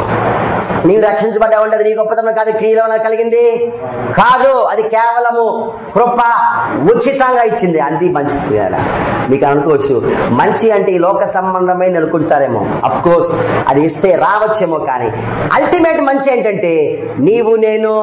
నీవు రక్షించబడ్డా ఉండదు నీ గొప్పతనం కాదు క్రియల వలన కలిగింది కాదు అది కేవలము కృప ఉచితంగా ఇచ్చింది అది మంచిది కదా మీకు అనుకోవచ్చు మంచి అంటే ఈ లోక సంబంధమైంది అనుకుంటారేమో అఫ్ కోర్స్ అది ఇస్తే రావచ్చేమో కానీ అల్టిమేట్ మంచి ఏంటంటే నీవు నేను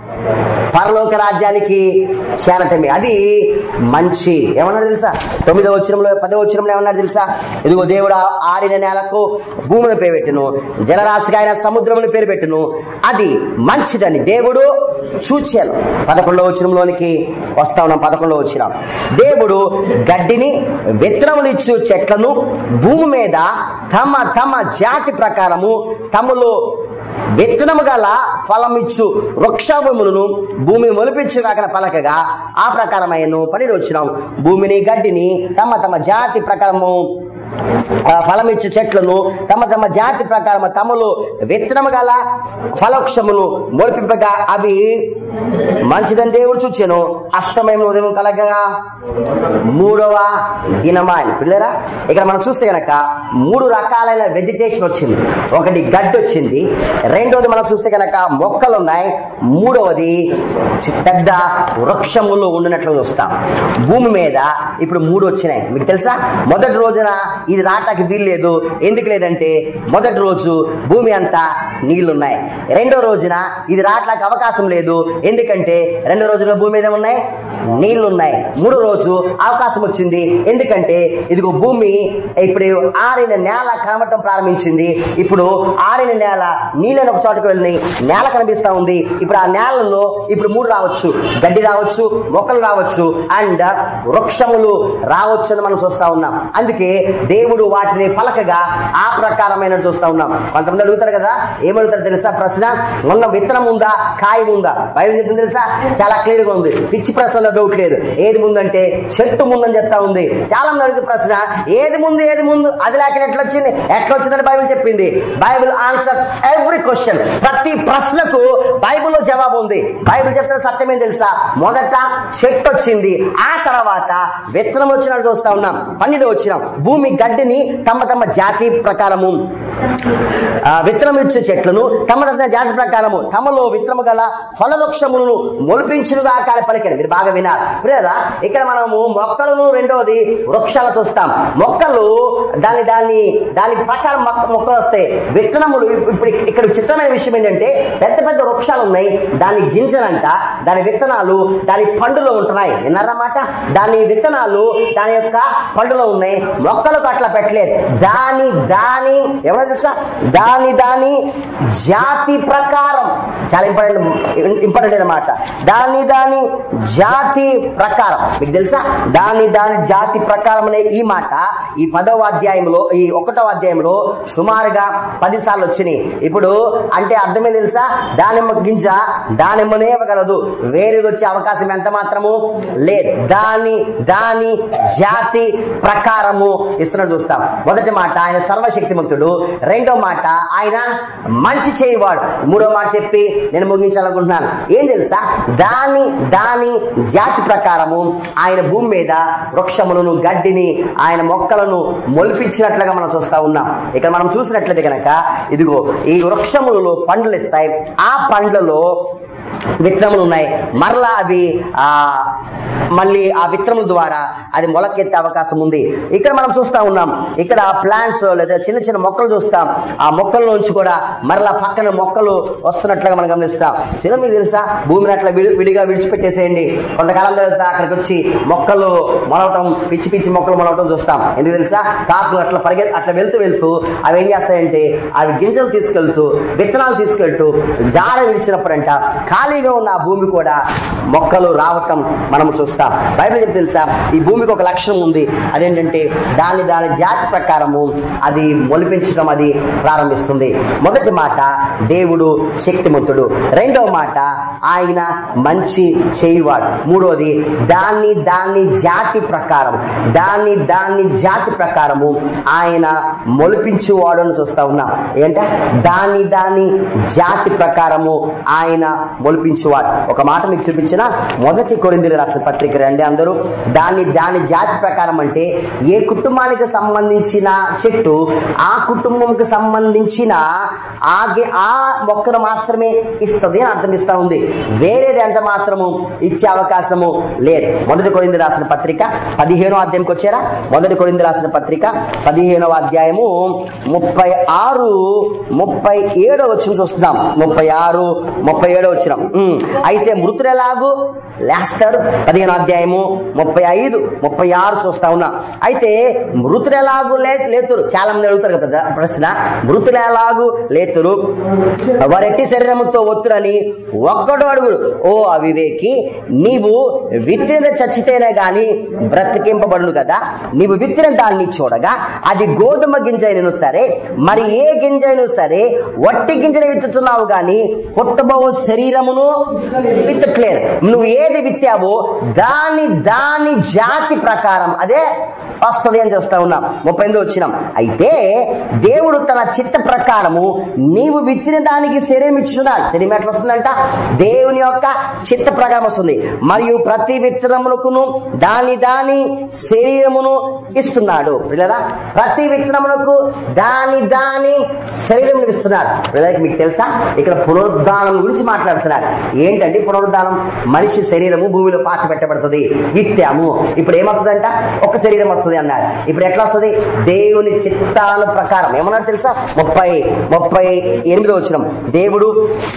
పరలోక రాజ్యానికి చేరటమే అది మంచి ఏమన్నాడు తెలుసా తొమ్మిదో వచ్చినంలో పదో వచ్చినంలో ఏమన్నాడు తెలుసా ఇదిగో దేవుడు ఆ ఆరిన నేలకు భూమిని పేరు పెట్టును జలరాశిగా ఆయన సముద్రముని పేరు పెట్టును అది మంచిదని దేవుడు చూచాను పదకొండవ వచనంలోనికి వస్తా ఉన్నాం పదకొండవ వచ్చిన దేవుడు గడ్డిని విత్తనములు ఇచ్చు చెట్లను భూమి మీద తమ తమ జాతి ప్రకారము తమలో విత్తనము గల ఫలమిచ్చు వృక్షభూములను భూమిని మొలిపించు కాకన పలకగా ఆ ప్రకారమైన పని వచ్చినాం భూమిని గడ్డిని తమ తమ జాతి ప్రకారము ఆ, ఫలమిచ్చు చెట్లను తమ తమ జాతి ప్రకారం తమలో విత్తనము గల ఫలవృక్షమును మొలిపింపగా అవి మంచిదని దేవుడు చూచాను అస్తమయం ఉదయం కలగగా మూడవ దినమా అని పిల్లరా ఇక్కడ మనం చూస్తే గనక మూడు రకాలైన వెజిటేషన్ వచ్చింది ఒకటి గడ్డి వచ్చింది రెండోది మనం చూస్తే గనక మొక్కలు ఉన్నాయి మూడవది చి- పెద్ద వృక్షములు ఉండినట్లు చూస్తాం భూమి మీద ఇప్పుడు మూడు వచ్చినాయి మీకు తెలుసా మొదటి రోజున ఇది రాటానికి వీలు లేదు ఎందుకు లేదంటే మొదటి రోజు భూమి అంతా నీళ్లున్నాయి రెండో రోజున ఇది రాట్లకు అవకాశం లేదు ఎందుకంటే రెండో రోజున భూమి మీద ఉన్నాయి నీళ్లు ఉన్నాయి మూడో రోజు అవకాశం వచ్చింది ఎందుకంటే ఇదిగో భూమి ఇప్పుడు ఆరిన నేల కనబడటం ప్రారంభించింది ఇప్పుడు ఆరిన నేల నీళ్ళని ఒక చోటకు వెళ్ళినాయి నేల కనిపిస్తా ఉంది ఇప్పుడు ఆ నేలలో ఇప్పుడు మూడు రావచ్చు గడ్డి రావచ్చు మొక్కలు రావచ్చు అండ్ వృక్షములు రావచ్చు అని మనం చూస్తా ఉన్నాం అందుకే దేవుడు వాటిని పలకగా ఆ ప్రకారమైన చూస్తా ఉన్నాం కొంతమంది అడుగుతారు కదా ఏమడుగుతారు తెలుసా ప్రశ్న ఉన్న విత్తనం ఉందా కాయం ఉందా బైబిల్ చెప్తుంది తెలుసా చాలా క్లియర్ గా ఉంది పిచ్చి ప్రశ్నలో డౌట్ లేదు ఏది ముందంటే చెట్టు ముందని చెప్తా ఉంది చాలా మంది అడుగుతారు ప్రశ్న ఏది ముందు ఏది ముందు అది లేక ఎట్లా వచ్చింది ఎట్లా వచ్చిందని బైబిల్ చెప్పింది బైబిల్ ఆన్సర్స్ ఎవ్రీ క్వశ్చన్ ప్రతి ప్రశ్నకు బైబిల్లో జవాబు ఉంది బైబిల్ చెప్తున్న సత్యం ఏం తెలుసా మొదట చెట్టు వచ్చింది ఆ తర్వాత విత్తనం వచ్చినట్టు చూస్తా ఉన్నాం పన్నెండు వచ్చినాం భూమి గడ్డిని తమ తమ జాతి ప్రకారము ఆ, విత్తనం ఇచ్చే చెట్లను తమ తమ జాతి ప్రకారము తమలో విత్తనము గల ఫలవృక్షములను మొలిపించునుగా కాని పలికారు మీరు బాగా వినాలి ప్రియరా ఇక్కడ మనము మొక్కలను రెండోది వృక్షాలు చూస్తాం మొక్కలు దాని దాని దాని ప్రకారం మొక్క మొక్కలు వస్తాయి విత్తనములు ఇప్పుడు ఇక్కడ చిత్రమైన విషయం ఏంటంటే పెద్ద పెద్ద వృక్షాలు ఉన్నాయి దాని గింజలంట దాని విత్తనాలు దాని పండులో ఉంటున్నాయి విన్నారన్నమాట దాని విత్తనాలు దాని యొక్క పండులో ఉన్నాయి మొక్కలకు కొరకు అట్లా పెట్టలేదు దాని దాని ఎవరో తెలుసా దాని దాని జాతి ప్రకారం చాలా ఇంపార్టెంట్ ఇంపార్టెంట్ అన్నమాట దాని దాని జాతి ప్రకారం మీకు తెలుసా దాని దాని జాతి ప్రకారం అనే ఈ మాట ఈ పదవ అధ్యాయంలో ఈ ఒకటవ అధ్యాయంలో సుమారుగా పది సార్లు వచ్చినాయి ఇప్పుడు అంటే అర్థమే తెలుసా దానిమ్మ గింజ దానిమ్మనే ఇవ్వగలదు వేరేది వచ్చే అవకాశం ఎంత మాత్రము లేదు దాని దాని జాతి ప్రకారము ఇస్తున్నాడు చూస్తాం మొదటి మాట ఆయన సర్వశక్తిమంతుడు రెండో మాట ఆయన మంచి చేయవాడు మూడో మాట చెప్పి నేను ముగించాలనుకుంటున్నాను ఏం తెలుసా దాని దాని జాతి ప్రకారము ఆయన భూమి మీద వృక్షములను గడ్డిని ఆయన మొక్కలను మొలిపించినట్లుగా మనం చూస్తా ఉన్నాం ఇక్కడ మనం చూసినట్లయితే కనుక ఇదిగో ఈ వృక్షములలో పండ్లు ఇస్తాయి ఆ పండ్లలో విత్తనములు ఉన్నాయి మరలా అవి ఆ మళ్ళీ ఆ విత్తనముల ద్వారా అది మొలకెత్తే అవకాశం ఉంది ఇక్కడ మనం చూస్తా ఉన్నాం ఇక్కడ ప్లాంట్స్ లేదా చిన్న చిన్న మొక్కలు చూస్తాం ఆ మొక్కల నుంచి కూడా మరలా పక్కన మొక్కలు వస్తున్నట్లుగా మనం గమనిస్తాం చిన్న మీకు తెలుసా భూమిని అట్లా విడి విడిగా విడిచిపెట్టేసేయండి కొంతకాలం తర్వాత అక్కడికి వచ్చి మొక్కలు మొలవటం పిచ్చి పిచ్చి మొక్కలు మొలవటం చూస్తాం ఎందుకు తెలుసా కాకులు అట్లా పరిగె అట్లా వెళ్తూ వెళ్తూ అవి ఏం చేస్తాయంటే అవి గింజలు తీసుకెళ్తూ విత్తనాలు తీసుకెళ్తూ జార విడిచినప్పుడంట ఖాళీగా ఉన్న ఆ భూమి కూడా మొక్కలు రావటం మనం చూస్తాం బైబిల్ చెప్తే తెలుసా ఈ భూమికి ఒక లక్షణం ఉంది అదేంటంటే దాని దాని జాతి ప్రకారము అది మొలిపించడం అది ప్రారంభిస్తుంది మొదటి మాట దేవుడు శక్తిమంతుడు రెండవ మాట ఆయన మంచి చేయువాడు మూడోది దాన్ని దాన్ని జాతి ప్రకారం దాన్ని దాన్ని జాతి ప్రకారము ఆయన మొలిపించువాడు అని చూస్తా ఉన్నాం ఏంట దాని దాని జాతి ప్రకారము ఆయన మొలిపించువాడు ఒక మాట మీకు చూపించిన మొదటి కొరింది రాసిన పత్రిక రండి అందరూ దాన్ని దాని జాతి ప్రకారం అంటే ఏ కుటుంబానికి సంబంధించిన చెట్టు ఆ కుటుంబంకి సంబంధించిన ఆ గే- ఆ మొక్కను మాత్రమే ఇస్తుంది అని అర్థం ఇస్తా ఉంది వేరేది ఎంత మాత్రము ఇచ్చే అవకాశము లేదు మొదటి కొరింది రాసిన పత్రిక పదిహేనో అధ్యాయంకి వచ్చారా మొదటి కొరింది రాసిన పత్రిక పదిహేనవ అధ్యాయము ముప్పై ఆరు ముప్పై ఏడో వచ్చిన చూస్తున్నాం ముప్పై ఆరు ముప్పై ఏడో వచ్చిన అయితే మృతులు ఎలాగూ లేస్తారు పదిహేను అధ్యాయము ముప్పై ఐదు ముప్పై ఆరు చూస్తా ఉన్నా అయితే మృతులు ఎలాగూ లే లేతురు చాలా మంది అడుగుతారు కదా ప్రశ్న మృతులు ఎలాగూ లేతురు వారెట్టి శరీరముతో ఒత్తురని ఒక్కడు అడుగుడు ఓ అవివేకి నీవు విత్తిన చచ్చితేనే గాని బ్రతికింపబడును కదా నీవు విత్తిన దాన్ని చూడగా అది గోధుమ గింజ అయినను సరే మరి ఏ గింజ అయినా సరే వట్టి గింజను విత్తుతున్నావు గాని పుట్టబో శరీరమును విత్తట్లేదు నువ్వు ఏది విత్తావో దాని దాని జాతి ప్రకారం అదే వస్తుంది అని చూస్తా ఉన్నాం ముప్పై ఎనిమిది వచ్చినాం అయితే దేవుడు తన చిత్త ప్రకారము నీవు విత్తిన దానికి శరీరం ఇచ్చున్నాడు శరీరం ఎట్లా వస్తుందంట దేవుని యొక్క చిత్త ప్రకారం వస్తుంది మరియు ప్రతి విత్తనమునకును దాని దాని శరీరమును ఇస్తున్నాడు పిల్లరా ప్రతి విత్తనమునకు దాని దాని శరీరం ఇస్తున్నాడు పిల్లలకి మీకు తెలుసా ఇక్కడ పునరుద్ధానం గురించి మాట్లాడుతున్నాడు ఏంటంటే పునరుద్ధానం మనిషి శరీరము భూమిలో పాతి పెట్టబడుతుంది విత్తాము ఇప్పుడు ఏమొస్తుందంట ఒక శరీరం వస్తుంది అన్నాడు ఇప్పుడు ఎట్లా వస్తుంది దేవుని చిత్తాల ప్రకారం ఏమన్నాడు తెలుసా ముప్పై ముప్పై ఎనిమిదో వచ్చిన దేవుడు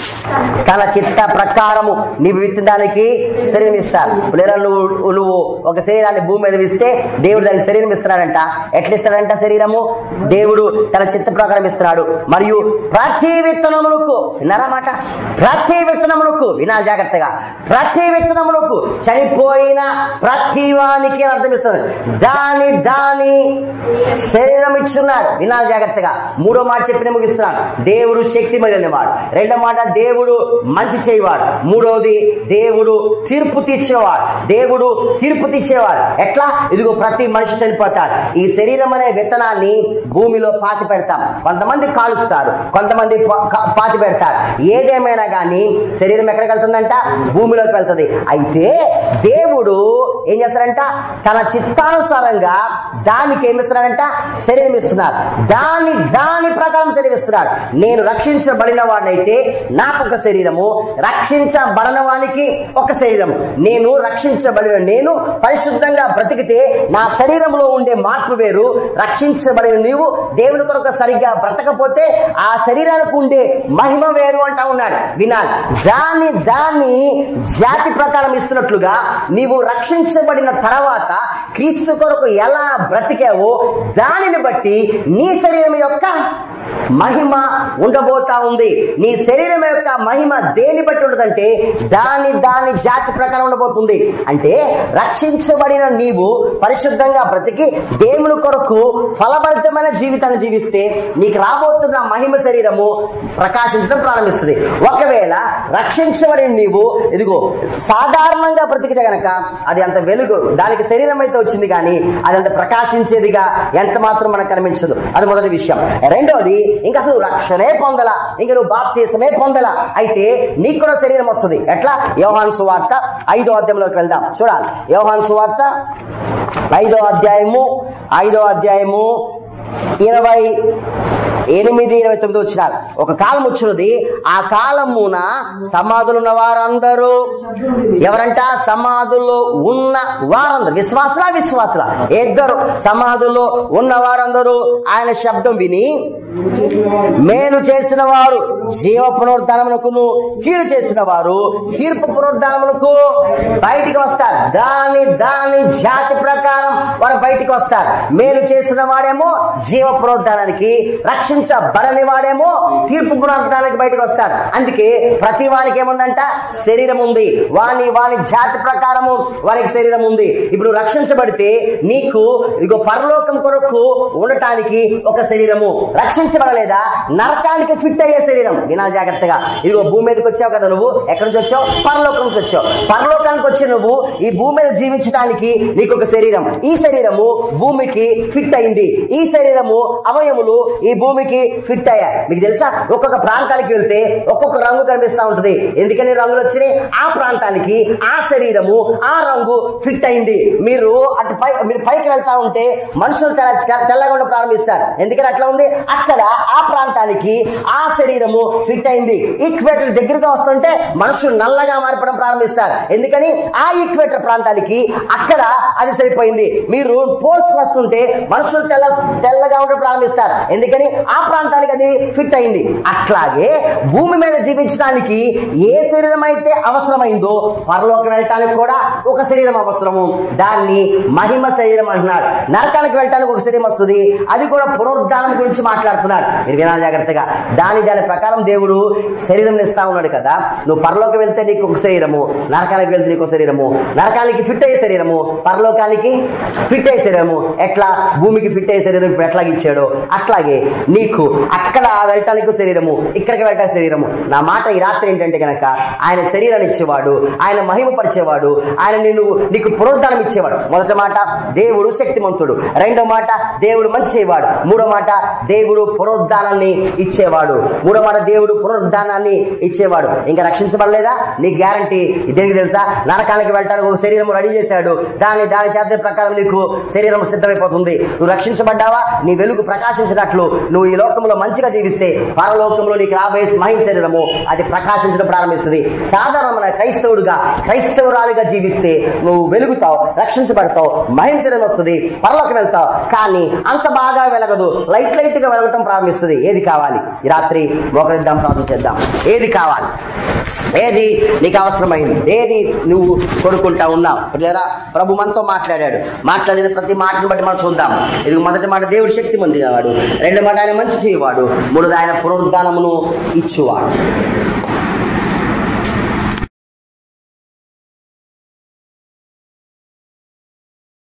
తన చిత్త ప్రకారము నీవు విత్తడానికి శరీరం ఇస్తాడు లేదా నువ్వు నువ్వు ఒక శరీరాన్ని భూమి మీద ఇస్తే దేవుడు దానికి శరీరం ఇస్తున్నాడంట ఎట్లా ఇస్తాడంట శరీరము దేవుడు తన చిత్త ప్రకారం ఇస్తున్నాడు మరియు ప్రతి విత్తనములకు విన్నారా మాట ప్రతి విత్తనములకు వినాలి జాగ్రత్తగా ప్రతి విత్తనములకు చనిపోయిన ప్రతి వానికి అని అర్థం ఇస్తుంది దాని దాని శరీరం ఇచ్చున్నాడు వినాలి జాగ్రత్తగా మూడో మాట చెప్పిన ముగిస్తున్నాడు దేవుడు శక్తి వాడు రెండో మాట దేవుడు మంచి చేయవాడు మూడోది దేవుడు తీర్పు తీర్చేవాడు దేవుడు తీర్పు తీర్చేవాడు ఎట్లా ఇదిగో ప్రతి మనిషి చనిపోతాడు ఈ శరీరం అనే విత్తనాన్ని భూమిలో పాతి పెడతాం కొంతమంది కాలుస్తారు కొంతమంది పా- కా- పాతి పెడతారు ఏదేమైనా కానీ శరీరం ఎక్కడికి వెళ్తుందంట భూమిలోకి వెళ్తుంది అయితే దేవుడు ఏం చేస్తారంట తన చిత్తానుసారంగా దానికి ఏమి ఇస్తున్నాడంట శరీరం ఇస్తున్నారు దాని దాని ప్రకారం శరీరం ఇస్తున్నాడు నేను రక్షించబడిన వాడినైతే నాకు ఒక శరీరము రక్షించబడిన వానికి ఒక శరీరము నేను రక్షించబడిన నేను పరిశుద్ధంగా బ్రతికితే నా శరీరంలో ఉండే మార్పు వేరు రక్షించబడిన నీవు దేవుని కొరకు సరిగ్గా బ్రతకపోతే ఆ శరీరానికి ఉండే మహిమ వేరు అంటా ఉన్నాడు వినాలి దాన్ని దాన్ని జాతి ప్రకారం ఇస్తున్నట్లుగా నీవు రక్షించబడిన తర్వాత క్రీస్తు కొరకు ఎలా బ్రతికావో దానిని బట్టి నీ శరీరం యొక్క మహిమ ఉండబోతా ఉంది నీ శరీరం యొక్క మహిమ దేని బట్టి ఉండదంటే దాని దాని జాతి ప్రకారం ఉండబోతుంది అంటే రక్షించబడిన నీవు పరిశుద్ధంగా బ్రతికి దేవుని కొరకు ఫలభరితమైన జీవితాన్ని జీవిస్తే నీకు రాబోతున్న మహిమ శరీరము ప్రకాశించడం ప్రారంభిస్తుంది ఒకవేళ రక్షించబడిన నీవు ఇదిగో సాధారణంగా బ్రతికితే గనక అది అంత వెలుగు దానికి శరీరం అయితే వచ్చింది కానీ అది అంత ప్రకాశించేదిగా ఎంత మాత్రం మనకు కనిపించదు అది మొదటి విషయం రెండోది ఇంకా అసలు రక్షణే పొందలా ఇంకా నువ్వు బాప్తీసమే పొందలా అయితే నీకు కూడా శరీరం వస్తుంది ఎట్లా యోహాన్ సువార్త ఐదో అధ్యాయంలోకి వెళ్దాం చూడాలి యోహాన్ సువార్త ఐదో అధ్యాయము ఐదో అధ్యాయము ఇరవై ఎనిమిది ఇరవై తొమ్మిది వచ్చినారు ఒక కాలం వచ్చినది ఆ కాలమున సమాధులు ఉన్న వారందరూ ఎవరంట సమాధుల్లో ఉన్న వారందరూ విశ్వాసులా విశ్వాసులా ఇద్దరు సమాధుల్లో ఉన్న వారందరూ ఆయన శబ్దం విని మేలు చేసిన వారు జీవ పునరుద్ధానమునకును కీడు చేసిన వారు తీర్పు పునరుద్ధానమునకు బయటికి వస్తారు దాని దాని జాతి ప్రకారం వారు బయటికి వస్తారు మేలు చేసిన వాడేమో జీవ పునరుద్ధానానికి రక్షించబడని వాడేమో తీర్పు పునరుద్ధానానికి బయటకు వస్తాడు అందుకే ప్రతి వానికి ఏముందంట శరీరం ఉంది వాని వాని జాతి ప్రకారము వానికి శరీరం ఉంది ఇప్పుడు రక్షించబడితే నీకు ఇగో పరలోకం కొరకు ఉండటానికి ఒక శరీరము రక్షించబడలేదా నరకానికి ఫిట్ అయ్యే శరీరం వినా జాగ్రత్తగా ఇదిగో భూమి మీదకి వచ్చావు కదా నువ్వు ఎక్కడి నుంచి వచ్చావు పరలోకం నుంచి వచ్చావు పరలోకానికి వచ్చి నువ్వు ఈ భూమి మీద జీవించడానికి నీకు ఒక శరీరం ఈ శరీరము భూమికి ఫిట్ అయింది ఈ శరీరము అవయములు ఈ భూమికి ఫిట్ అయ్యాయి మీకు తెలుసా ఒక్కొక్క ప్రాంతానికి వెళ్తే ఒక్కొక్క రంగు కనిపిస్తా ఉంటుంది ఎందుకని రంగులు వచ్చినాయి ఆ ప్రాంతానికి ఆ శరీరము ఆ రంగు ఫిట్ అయింది మీరు అటు పై మీరు పైకి వెళ్తా ఉంటే మనుషులు తెల్ల తెల్ల- తెల్లగా ఉండ ప్రారంభిస్తారు ఎందుకని అట్లా ఉంది అక్కడ ఆ ప్రాంతానికి ఆ శరీరము ఫిట్ అయింది ఈక్వేటర్ దగ్గరగా వస్తుంటే మనుషులు నల్లగా మారిపోవడం ప్రారంభిస్తారు ఎందుకని ఆ ఈక్వేటర్ ప్రాంతానికి అక్కడ అది సరిపోయింది మీరు పోస్ట్ వస్తుంటే మనుషులు తెల్ల తెల్లగా ఉండడం ప్రారంభిస్తారు ఎందుకని ఆ ప్రాంతానికి అది ఫిట్ అయింది అట్లాగే భూమి మీద జీవించడానికి ఏ శరీరం అయితే అవసరమైందో పరలోకి వెళ్ళటానికి కూడా ఒక శరీరం అవసరము దాన్ని మహిమ శరీరం అంటున్నాడు నరకానికి వెళ్ళటానికి ఒక శరీరం వస్తుంది అది కూడా పునరుద్ధానం గురించి మాట్లాడుతున్నాడు మీరు వినాలి జాగ్రత్తగా దాని దాని ప్రకారం దేవుడు శరీరం ఇస్తా ఉన్నాడు కదా నువ్వు పరలోకి వెళ్తే నీకు ఒక శరీరము నరకానికి వెళ్తే నీకు ఒక శరీరము నరకానికి ఫిట్ అయ్యే శరీరము పరలోకానికి ఫిట్ అయ్యే శరీరము ఎట్లా భూమికి ఫిట్ అయ్యే శరీరం ఇప్పుడు ఎట్లా ఇచ్చాడో అట్లాగే నీకు అక్కడ వెళ్ళటానికి శరీరము ఇక్కడికి వెళ్ళటానికి శరీరము నా మాట ఈ రాత్రి ఏంటంటే గనక ఆయన శరీరాన్ని ఇచ్చేవాడు ఆయన మహిమపరిచేవాడు ఆయన నిన్ను నీకు పునరుద్ధానం ఇచ్చేవాడు మొదటి మాట దేవుడు శక్తిమంతుడు రెండో మాట దేవుడు మంచి చేయవాడు మూడో మాట దేవుడు పునరుద్ధానాన్ని ఇచ్చేవాడు మూడో మాట దేవుడు పునరుద్ధానాన్ని ఇచ్చేవాడు ఇంకా రక్షించబడలేదా నీ గ్యారంటీ దేనికి తెలుసా నరకానికి వెళ్ళటానికి ఒక శరీరం రెడీ చేశాడు దాన్ని దాని చేత ప్రకారం నీకు శరీరం సిద్ధమైపోతుంది నువ్వు రక్షించబడ్డావా నీ వెలుగు ప్రకాశించినట్లు నువ్వు ఈ లోకంలో మంచిగా జీవిస్తే పరలోకంలో నీకు రాబోయే మహిమ శరీరము అది ప్రకాశించడం ప్రారంభిస్తుంది సాధారణమైన క్రైస్తవుడుగా క్రైస్తవురాలుగా జీవిస్తే నువ్వు వెలుగుతావు రక్షించబడతావు మహిమ శరీరం వస్తుంది పరలోకి వెళ్తావు కానీ అంత బాగా వెలగదు లైట్ లైట్ గా వెలగటం ప్రారంభిస్తుంది ఏది కావాలి ఈ రాత్రి మోకరిద్దాం ప్రార్థన చేద్దాం ఏది కావాలి ఏది నీకు అవసరమైంది ఏది నువ్వు కొనుక్కుంటా ఉన్నావు పిల్లరా ప్రభు మనతో మాట్లాడాడు మాట్లాడిన ప్రతి మాటను బట్టి మనం చూద్దాం ఇది మొదటి మాట దేవుడు శక్తి మంది వాడు రెండో మాట ఆయన మంచి చేయవాడు మూడోది ఆయన పునరుద్ధానమును ఇచ్చువాడు